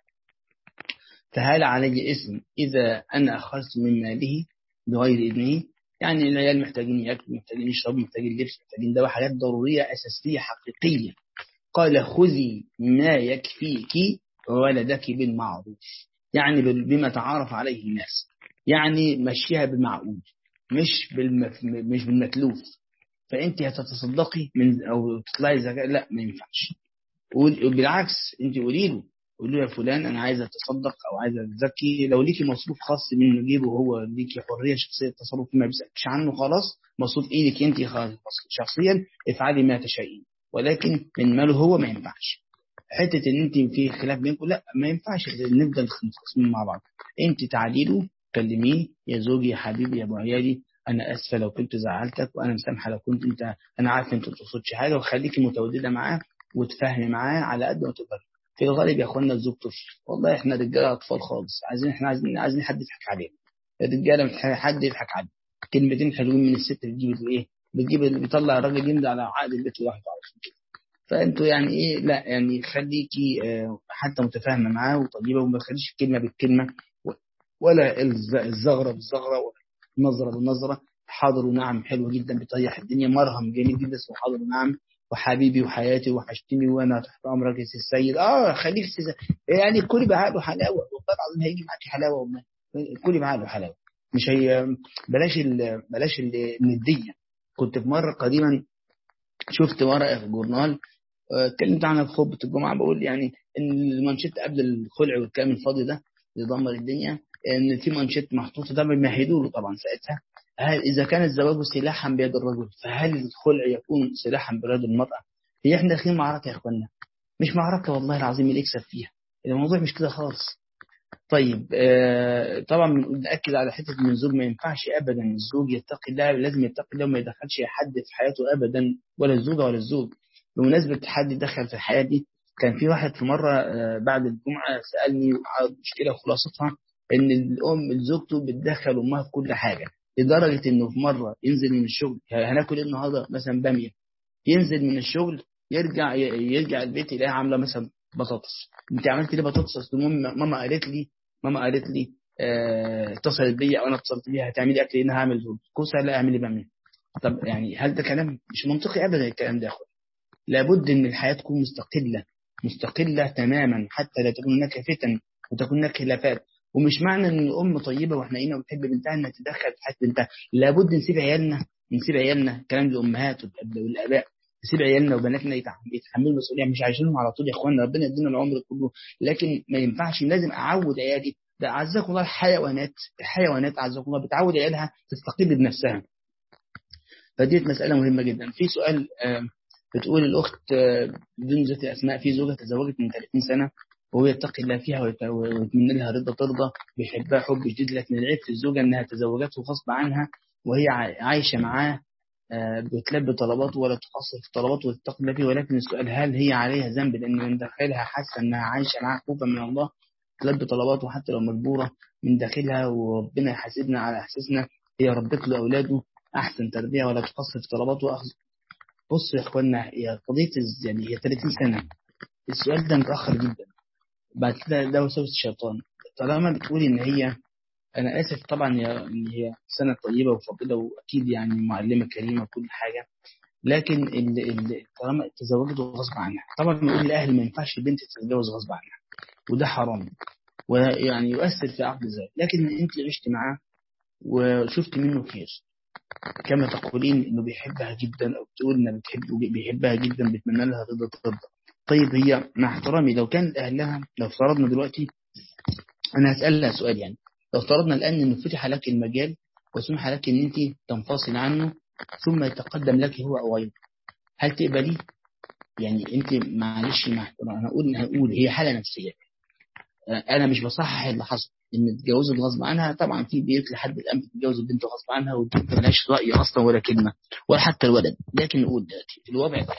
فهل علي اسم إذا أنا أخذت من ماله بغير إذنه يعني العيال محتاجين ياكلوا محتاجين يشربوا محتاجين لبس محتاجين دواء حاجات ضرورية أساسية حقيقية قال خذي ما يكفيك ولدك بالمعروف يعني بما تعارف عليه الناس يعني مشيها بالمعقول مش بالمف... مش بالمتلوف فانت هتتصدقي من او تطلعي زكاه لا ما ينفعش بالعكس انت قولي له قولي له يا فلان انا عايز اتصدق او عايز اتزكي لو ليكي مصروف خاص من جيبه هو ليكي حريه شخصيه التصرف فيما بيسالكش عنه خلاص مصروف ايدك انت شخصيا افعلي ما تشائين ولكن من ماله هو ما ينفعش حته ان انت في خلاف بينكم لا ما ينفعش نفضل متخاصمين مع بعض انت تعالي له كلميه يا زوجي يا حبيبي يا ابو عيالي انا اسفه لو كنت زعلتك وانا مسامحه لو كنت انت انا عارف انت ما تقصدش حاجه وخليكي متودده معاه وتفهمي معاه على قد ما تقدر في الغالب يا اخوانا الزوج طفل والله احنا رجاله اطفال خالص عايزين احنا عايزين عايزين حد يضحك علينا الرجاله محتاجه حد يضحك علينا كلمتين حلوين من الست بتجيب ايه بتجيب بيطلع الراجل يمضي على عقد البيت لوحده على كده فانتوا يعني ايه لا يعني خليكي حتى متفاهمه معاه وطيبه وما تخليش الكلمه بالكلمه ولا الزغره بالزغره ولا النظره بالنظره حاضر ونعم حلو جدا بيطيح الدنيا مرهم جميل جدا اسمه حاضر ونعم وحبيبي وحياتي وحشتني وانا تحت امرك يا السيد اه خليك سيزا. يعني كل بعقله حلاوه والله العظيم هيجي معاك حلاوه والله كل بعقله حلاوه مش هي بلاش ال... بلاش النديه كنت في مره قديما شفت ورقه في الجورنال اتكلمت عنها في خطبه الجمعه بقول يعني ان المانشيت قبل الخلع والكلام الفاضي ده اللي دمر الدنيا ان في مانشيت محطوطه ده بيمهدوا له طبعا ساعتها هل اذا كان الزواج سلاحا بيد الرجل فهل الخلع يكون سلاحا بيد المراه؟ هي احنا داخلين معركه يا اخوانا مش معركه والله العظيم اللي يكسب فيها الموضوع مش كده خالص طيب آه طبعا بنأكد على حته ان الزوج ما ينفعش ابدا الزوج يتقي الله لازم يتقي الله وما يدخلش حد في حياته ابدا ولا الزوجه ولا الزوج بمناسبه حد دخل في الحياه دي كان في واحد في مره آه بعد الجمعه سالني على مشكله خلاصتها ان الام زوجته بتدخل امها في كل حاجه لدرجه انه في مره ينزل من الشغل هناكل ايه النهارده مثلا باميه ينزل من الشغل يرجع يرجع البيت يلاقيها عامله مثلا بطاطس انت عملت ليه بطاطس اصل ماما قالت لي ماما قالت لي اه اتصلت بيا او انا اتصلت بيها هتعملي اكل ايه هعمل كوسه لا اعملي باميه طب يعني هل ده كلام مش منطقي ابدا الكلام ده يا اخويا لابد ان الحياه تكون مستقله مستقله تماما حتى لا تكون هناك فتن وتكون هناك خلافات ومش معنى ان الام طيبه وحنينه وبتحب بنتها انها تتدخل في حياه بنتها لابد نسيب عيالنا نسيب عيالنا كلام الامهات والاباء نسيب عيالنا وبناتنا يتحملوا المسؤوليه مش عايشينهم على طول يا اخوانا ربنا يدينا العمر كله لكن ما ينفعش لازم اعود عيالي ده اعزكم الله الحيوانات الحيوانات اعزكم الله بتعود عيالها تستقل بنفسها فدي مساله مهمه جدا في سؤال بتقول الاخت بدون ذكر اسماء في زوجه تزوجت من 30 سنه وهو يتقي الله فيها ويتمنى لها رضا ترضى بيحبها حب شديد لكن العيب في الزوجه انها تزوجته غصب عنها وهي عايشه معاه بتلبي طلباته ولا تقصر في طلباته وتتقي الله فيه ولكن السؤال هل هي عليها ذنب لان من داخلها حاسه انها عايشه معاه خوفا من الله تلبي طلباته حتى لو مجبوره من داخلها وربنا يحاسبنا على احساسنا هي ربت له اولاده احسن تربيه ولا تقصر في طلباته واخذ بصوا يا اخوانا هي قضيه يعني هي 30 سنه السؤال ده متاخر جدا بعد كده ده وسوس الشيطان طالما بتقولي ان هي انا اسف طبعا هي ان هي سنه طيبه وفضيله واكيد يعني معلمه كريمه وكل حاجه لكن طالما تزوجت غصب عنها طبعا بنقول لاهل ما ينفعش البنت تتجوز غصب عنها وده حرام ويعني يؤثر في عقد الزواج لكن انت عشت معاه وشفت منه خير كما تقولين انه بيحبها جدا او بتقول انه بتحب بيحبها جدا بيتمنى لها رضا ترضى طيب هي مع احترامي لو كان اهلها لو افترضنا دلوقتي انا هسالها سؤال يعني لو افترضنا الان انه فتح لك المجال وسمح لك ان انت تنفصل عنه ثم يتقدم لك هو او غيره هل تقبلي؟ يعني انت معلش مع احترام انا هقول هقول هي حاله نفسيه انا مش بصحح اللي حصل ان اتجوزت غصب عنها طبعا في بيوت لحد الان بتتجوز البنت غصب عنها والبنت ملهاش راي اصلا ولا كلمه ولا حتى الولد لكن نقول دلوقتي الوضع ده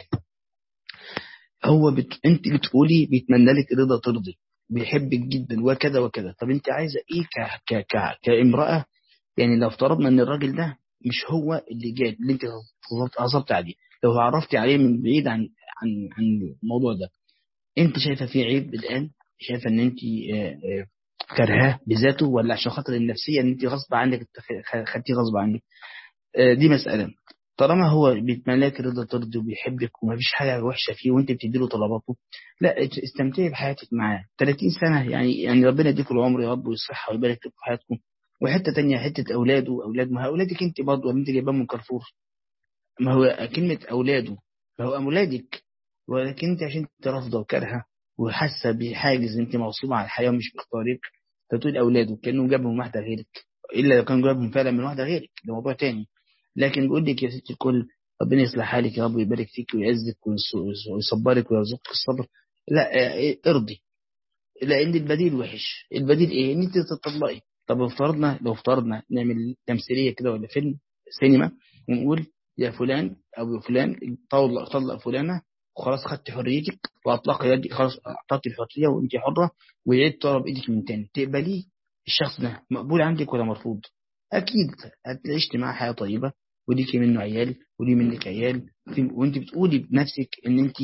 هو بت... انت بتقولي بيتمنى لك رضا ترضي بيحبك جدا وكذا وكذا طب انت عايزه ايه ك... ك... ك... كامراه يعني لو افترضنا ان الراجل ده مش هو اللي جاي اللي انت غصبت عليه لو عرفتي عليه من بعيد عن عن عن الموضوع ده انت شايفه فيه عيب الان شايفه ان انت كرهاه بذاته ولا عشان خاطر النفسيه ان انت غصب عنك خدتيه غصب عنك دي مساله طالما هو بيتملاك رضا ترضي وبيحبك ومفيش حاجه وحشه فيه وانت بتدي له طلباته لا استمتعي بحياتك معاه 30 سنه يعني يعني ربنا يديكم العمر يا رب ويصحها ويبارك لكم في حياتكم وحته تانية حته اولاده اولاد ما اولادك انت برضه انت جايباهم من كارفور ما هو كلمه اولاده ما هو اولادك ولكن انت عشان انت رافضه وكارهه وحاسه بحاجز انت مغصوبه على الحياه ومش مختارك فتقول اولاده كانه جابهم من واحده غيرك الا لو كان جابهم فعلا من واحده غيرك ده موضوع تاني لكن بيقول لك يا ست الكل ربنا يصلح حالك يا رب ويبارك فيك ويعزك ويصبرك ويرزقك الصبر لا ارضي لان البديل وحش البديل ايه ان انت تطلقي طب افترضنا لو افترضنا نعمل تمثيليه كده ولا فيلم سينما ونقول يا فلان او فلان طلق طلق فلانه وخلاص خدت حريتك واطلق يدك خلاص اعطاك الحريه وانت حره ويعيد طلب ايدك من تاني تقبليه الشخص ده مقبول عندك ولا مرفوض اكيد هتعيشت معاه حياه طيبه وليكي منه عيال ولي منك عيال وانت بتقولي بنفسك ان انت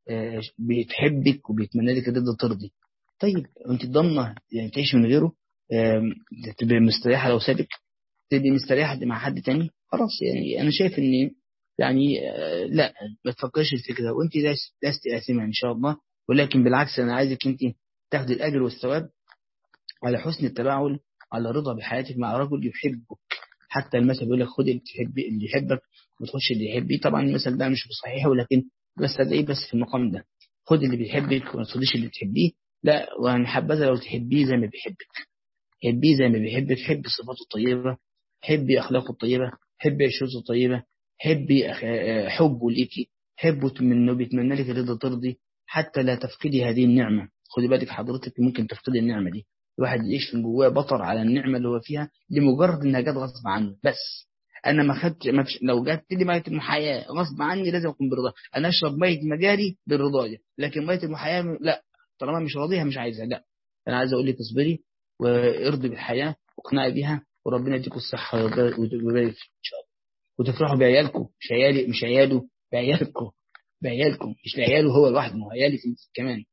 بتحبك وبيتمنى لك رضا ترضي طيب وانت ضامنه يعني تعيشي من غيره تبقى مستريحه لو سابك تبقي مستريحه مع حد تاني خلاص يعني انا شايف ان يعني لا ما تفكرش الفكره وانت لست اثما ان شاء الله ولكن بالعكس انا عايزك انت تاخد الاجر والثواب على حسن التباعل على رضا بحياتك مع رجل يحبك حتى المثل بيقول لك خد اللي تحب اللي يحبك وتخش اللي يحبيه طبعا المثل ده مش صحيح ولكن بس ايه بس في المقام ده خد اللي بيحبك وما تخديش اللي بتحبيه لا وان حبذا لو تحبيه زي ما بيحبك حبيه زي ما بيحبك حبي صفاته الطيبه حبي اخلاقه الطيبه حبي عشرته الطيبه حبي حبه ليكي حبه منه بيتمنى لك الرضا ترضي حتى لا تفقدي هذه النعمه خدي بالك حضرتك ممكن تفقدي النعمه دي الواحد يعيش من جواه بطر على النعمه اللي هو فيها لمجرد انها جت غصب عنه بس انا ما خدت ما فيش لو جت لي ميه المحياه غصب عني لازم اكون برضا انا اشرب ميه مجاري بالرضايه لكن ميه المحياه لا طالما مش راضيها مش عايزها لا انا عايز اقول لك اصبري وارضي بالحياه واقنعي بيها وربنا يديكم الصحه ويبارك ان شاء الله وتفرحوا بعيالكم مش عيالي مش عياله بعيالكم بعيالكم مش لعياله هو لوحده ما هو عيالي كمان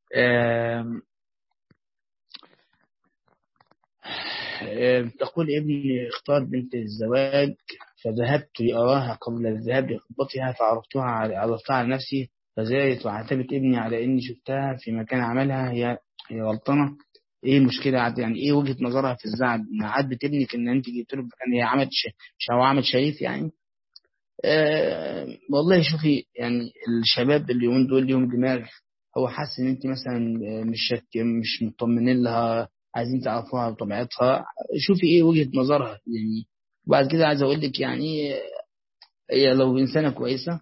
تقول ابني اختار بنت الزواج فذهبت لأراها قبل الذهاب لخطبتها فعرفتها على عرفتها على نفسي فزادت وعاتبت ابني على إني شفتها في مكان عملها هي هي غلطانة ايه المشكلة يعني ايه وجهة نظرها في الزعل ان عاتبت ابنك ان انت جبت له مكان هي عملت مش هو عمل شريف يعني أه والله شوفي يعني الشباب اليومين دول ليهم دماغ هو حاسس ان انت مثلا مش شك مش مطمنين لها عايزين تعرفوها وطبيعتها شوفي ايه وجهة نظرها يعني وبعد كده عايز اقول لك يعني هي لو انسانه كويسه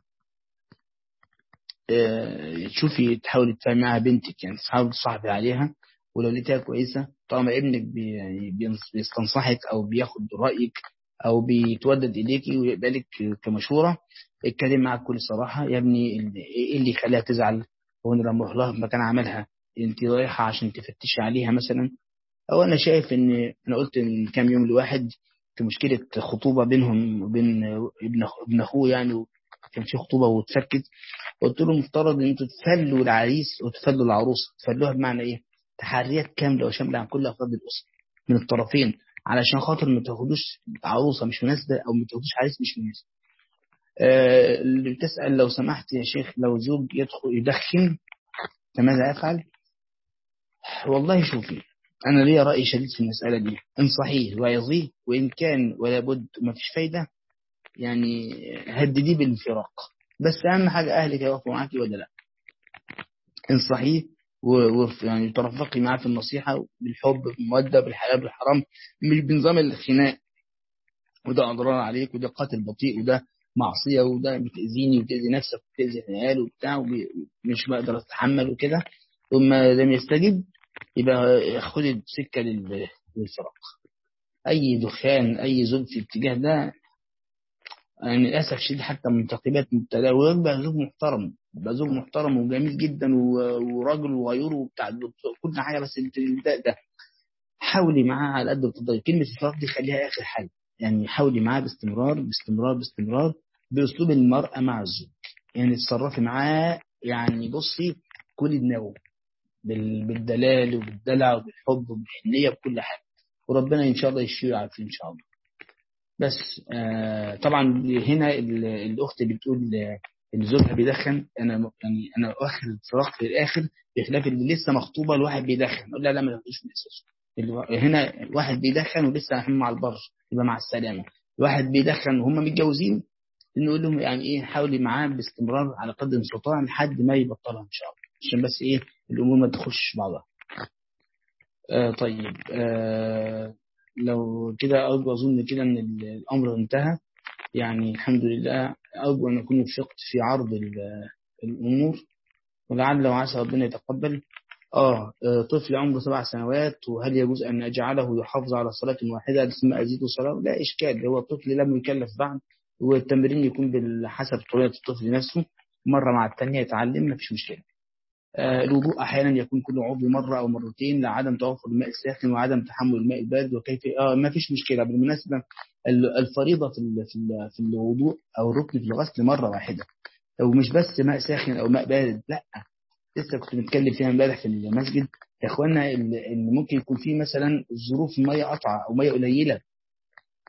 شوفي تحاولي تفهمي معاها بنتك يعني تحاولي تصاحبي عليها ولو لقيتها كويسه طالما ابنك بي يعني بيستنصحك او بياخد رايك او بيتودد اليكي ويقبلك كمشوره اتكلم معاك بكل صراحه يا ابني ايه اللي يخليها تزعل هو انا لما اروح لها في مكان عملها انت رايحه عشان تفتشي عليها مثلا او انا شايف ان انا قلت من كام يوم لواحد في مشكله خطوبه بينهم وبين ابن ابن اخوه يعني كان في خطوبه واتفكت قلت له مفترض ان انتوا تفلوا العريس وتفلوا العروسه تفلوها بمعنى ايه؟ تحريات كامله وشامله عن كل افراد الاسره من الطرفين علشان خاطر ما تاخدوش عروسه مش مناسبه او ما تاخدوش عريس مش مناسب. آه اللي بتسال لو سمحت يا شيخ لو زوج يدخل يدخن فماذا افعل؟ والله شوفي أنا لي رأي شديد في المسألة دي انصحيه وعظيه وإن كان ولا بد ما فيش فايدة يعني هدديه بالانفراق بس أهم حاجة أهلك يوقفوا معاكي ولا لا انصحيه ويعني ترفقي معاه في النصيحة بالحب بالمودة بالحلال بالحرام مش بنظام الخناق وده أضرار عليك وده قاتل بطيء وده معصية وده بتأذيني وبتأذي نفسك وبتأذي العيال وبتاع ومش بقدر أتحمل وكده ثم لم يستجب يبقى خد السكة للفراق أي دخان أي زوج في الاتجاه ده يعني للأسف شديد حتى منتقبات مبتدأ ويبقى زوج محترم يبقى زوج محترم وجميل جدا وراجل وغيور وبتاع كل حاجة بس الابتداء ده حاولي معاه على قد ما تقدري كلمة الفراق دي خليها آخر حل يعني حاولي معاه باستمرار باستمرار باستمرار بأسلوب المرأة مع الزوج يعني تتصرفي معاه يعني بصي كلي دماغه بالدلال وبالدلع وبالحب وبالحنية بكل حاجة وربنا إن شاء الله يشفيه ويعافيه إن شاء الله بس آه طبعا هنا الأخت اللي بتقول اللي زوجها بيدخن أنا يعني أنا واخد فراغ في الآخر بخلاف اللي لسه مخطوبة الواحد بيدخن أقول لا لا ما تاخدوش من أساسه هنا واحد بيدخن ولسه رايحين مع البر يبقى مع السلامة واحد بيدخن وهم متجوزين نقول لهم يعني ايه حاولي معاه باستمرار على قدر المستطاع لحد ما يبطلها ان شاء الله عشان بس ايه الامور ما تخش بعضها آه طيب آه لو كده ارجو اظن كده ان الامر انتهى يعني الحمد لله ارجو ان اكون وفقت في عرض الامور ولعل وعسى ربنا يتقبل آه طفل عمره سبع سنوات وهل يجوز أن أجعله يحافظ على صلاة واحدة ثم أزيده صلاة لا إشكال هو الطفل لم يكلف بعد والتمرين يكون بحسب طريقة الطفل نفسه مرة مع الثانية يتعلم ما فيش مشكلة آه الوضوء أحيانا يكون كل عضو مرة أو مرتين لعدم توفر الماء الساخن وعدم تحمل الماء البارد وكيف آه ما فيش مشكلة بالمناسبة الفريضة في في في الوضوء أو الركن في الغسل مرة واحدة ومش بس ماء ساخن أو ماء بارد لا لسه كنت بتكلم فيها امبارح في المسجد يا اخوانا اللي ممكن يكون فيه مثلا ظروف ميه قطعه او ميه قليله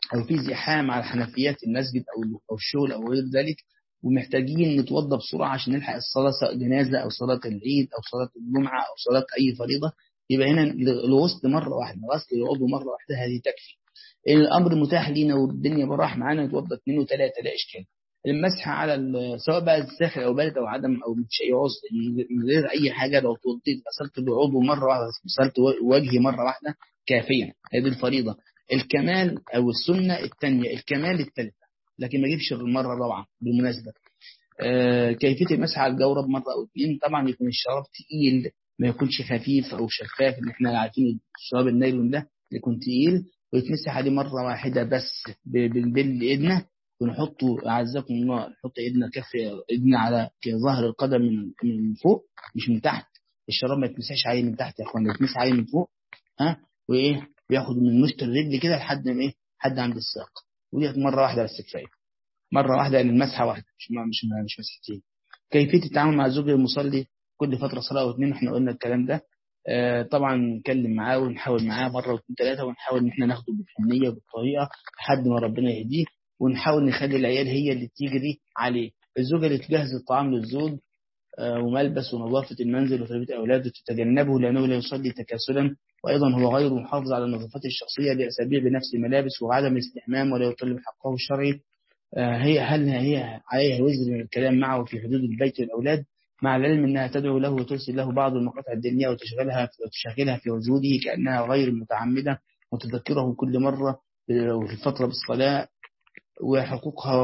أو في زحام على حنفيات المسجد أو أو الشغل أو غير ذلك ومحتاجين نتوضى بسرعة عشان نلحق الصلاة سواء جنازة أو صلاة العيد أو صلاة الجمعة أو صلاة أي فريضة يبقى هنا الغسل مرة واحدة غسل العضو مرة واحدة هذه تكفي الأمر متاح لينا والدنيا براح معانا نتوضى اثنين وثلاثة لا إشكال المسح على سواء بقى الساخن أو بارد أو عدم أو شيء عذر من غير أي حاجة لو توضيت غسلت العضو مرة واحدة غسلت وجهي مرة واحدة كافية هذه الفريضة الكمال أو السنة الثانية الكمال الثالثة لكن ما اجيبش المرة الرابعة بالمناسبة آه كيفية المسح على الجورب مرة أو اثنين طبعا يكون الشراب تقيل ما يكونش خفيف أو شفاف اللي احنا عارفين الشراب النايلون ده يكون تقيل ويتمسح عليه مرة واحدة بس بالإيدنا ونحطه أعزكم الله نحط إيدنا كف إيدنا على ظهر القدم من من فوق مش من تحت الشراب ما يتمسحش عليه من تحت يا اخوانا يتمسح عليه من فوق ها وايه بياخد من مشط الرجل كده لحد ما ايه لحد عند الساق ودي مرة واحدة بس كفاية مرة واحدة المسحة واحدة مش مش مش مسحتين كيفية التعامل مع الزوج المصلي كل فترة صلاة أو اتنين احنا قلنا الكلام ده آه طبعا نتكلم معاه ونحاول معاه مرة واثنين ثلاثة ونحاول ان احنا ناخده بالحنية وبالطريقة لحد ما ربنا يهديه ونحاول نخلي العيال هي اللي تجري عليه الزوجة اللي تجهز الطعام للزوج آه وملبس ونظافة المنزل وتربية أولاده تتجنبه لأنه لا يصلي تكاسلا وأيضا هو غير محافظ على نظافته الشخصية لأسابيع بنفس الملابس وعدم الاستحمام ولا يطلب حقه الشرعي هي هل هي عليها وزر من الكلام معه في حدود البيت والأولاد مع العلم أنها تدعو له وترسل له بعض المقاطع الدينية وتشغلها وتشغلها في وجوده كأنها غير متعمدة وتذكره كل مرة في الفترة بالصلاة وحقوقها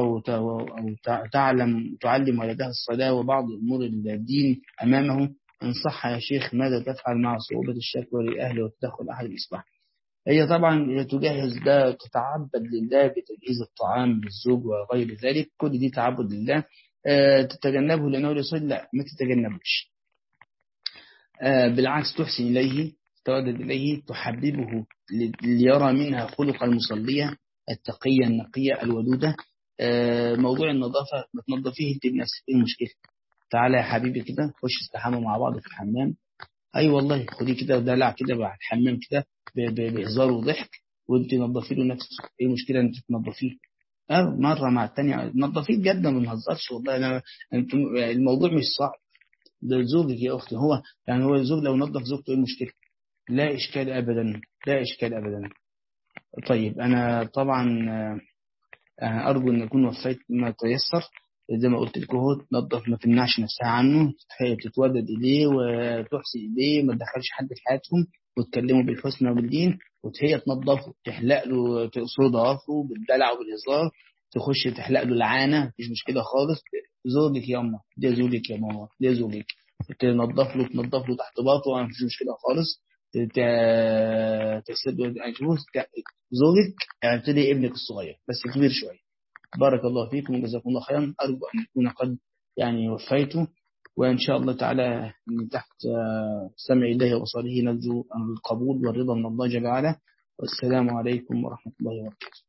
وتعلم تعلم ولدها الصلاة وبعض أمور الدين أمامه إن صح يا شيخ ماذا تفعل مع صعوبة الشكوى لأهله وتدخل أحد الإصلاح هي طبعا تجهز ده تتعبد لله بتجهيز الطعام للزوج وغير ذلك كل دي تعبد لله أه تتجنبه لأنه يصل لا ما تتجنبوش أه بالعكس تحسن إليه تودد إليه تحببه ليرى منها خلق المصلية التقية النقية الودودة أه موضوع النظافة ما تنظفيه انت بنفسك ايه المشكلة تعالى يا حبيبي كده خش استحمى مع بعض في الحمام اي أيوة والله خدي كده دلع كده بعد الحمام كده بهزار وضحك وانت نظفي له نفسك ايه المشكله انت تنظفيه اه مره مع الثانيه نظفيه بجد ما بنهزرش والله انا انتم الموضوع مش صعب ده زوجك يا اختي هو يعني هو الزوج لو نظف زوجته ايه المشكله لا اشكال ابدا لا اشكال ابدا طيب انا طبعا ارجو ان اكون وفيت ما تيسر زي ما قلت لكم هو تنظف ما تمنعش نفسها عنه تتودد اليه وتحسن اليه ما تدخلش حد في حياتهم وتكلمه بالحسنى وبالدين وهي تنظفه تحلق له تقصر ضوافره بالدلع وبالهزار تخش تحلق له العانه مفيش مشكله خالص زوجك يا امه ده زوجك يا ماما ده زوجك تنظف له تنظف له تحت باطه مفيش مشكله خالص تغسل له زوجك يعني تبتدي ابنك الصغير بس كبير شويه بارك الله فيكم وجزاكم الله خيرا أرجو أن أكون قد يعني وفيت وإن شاء الله تعالى من تحت سمع الله وبصره نرجو القبول والرضا من الله جل وعلا والسلام عليكم ورحمة الله وبركاته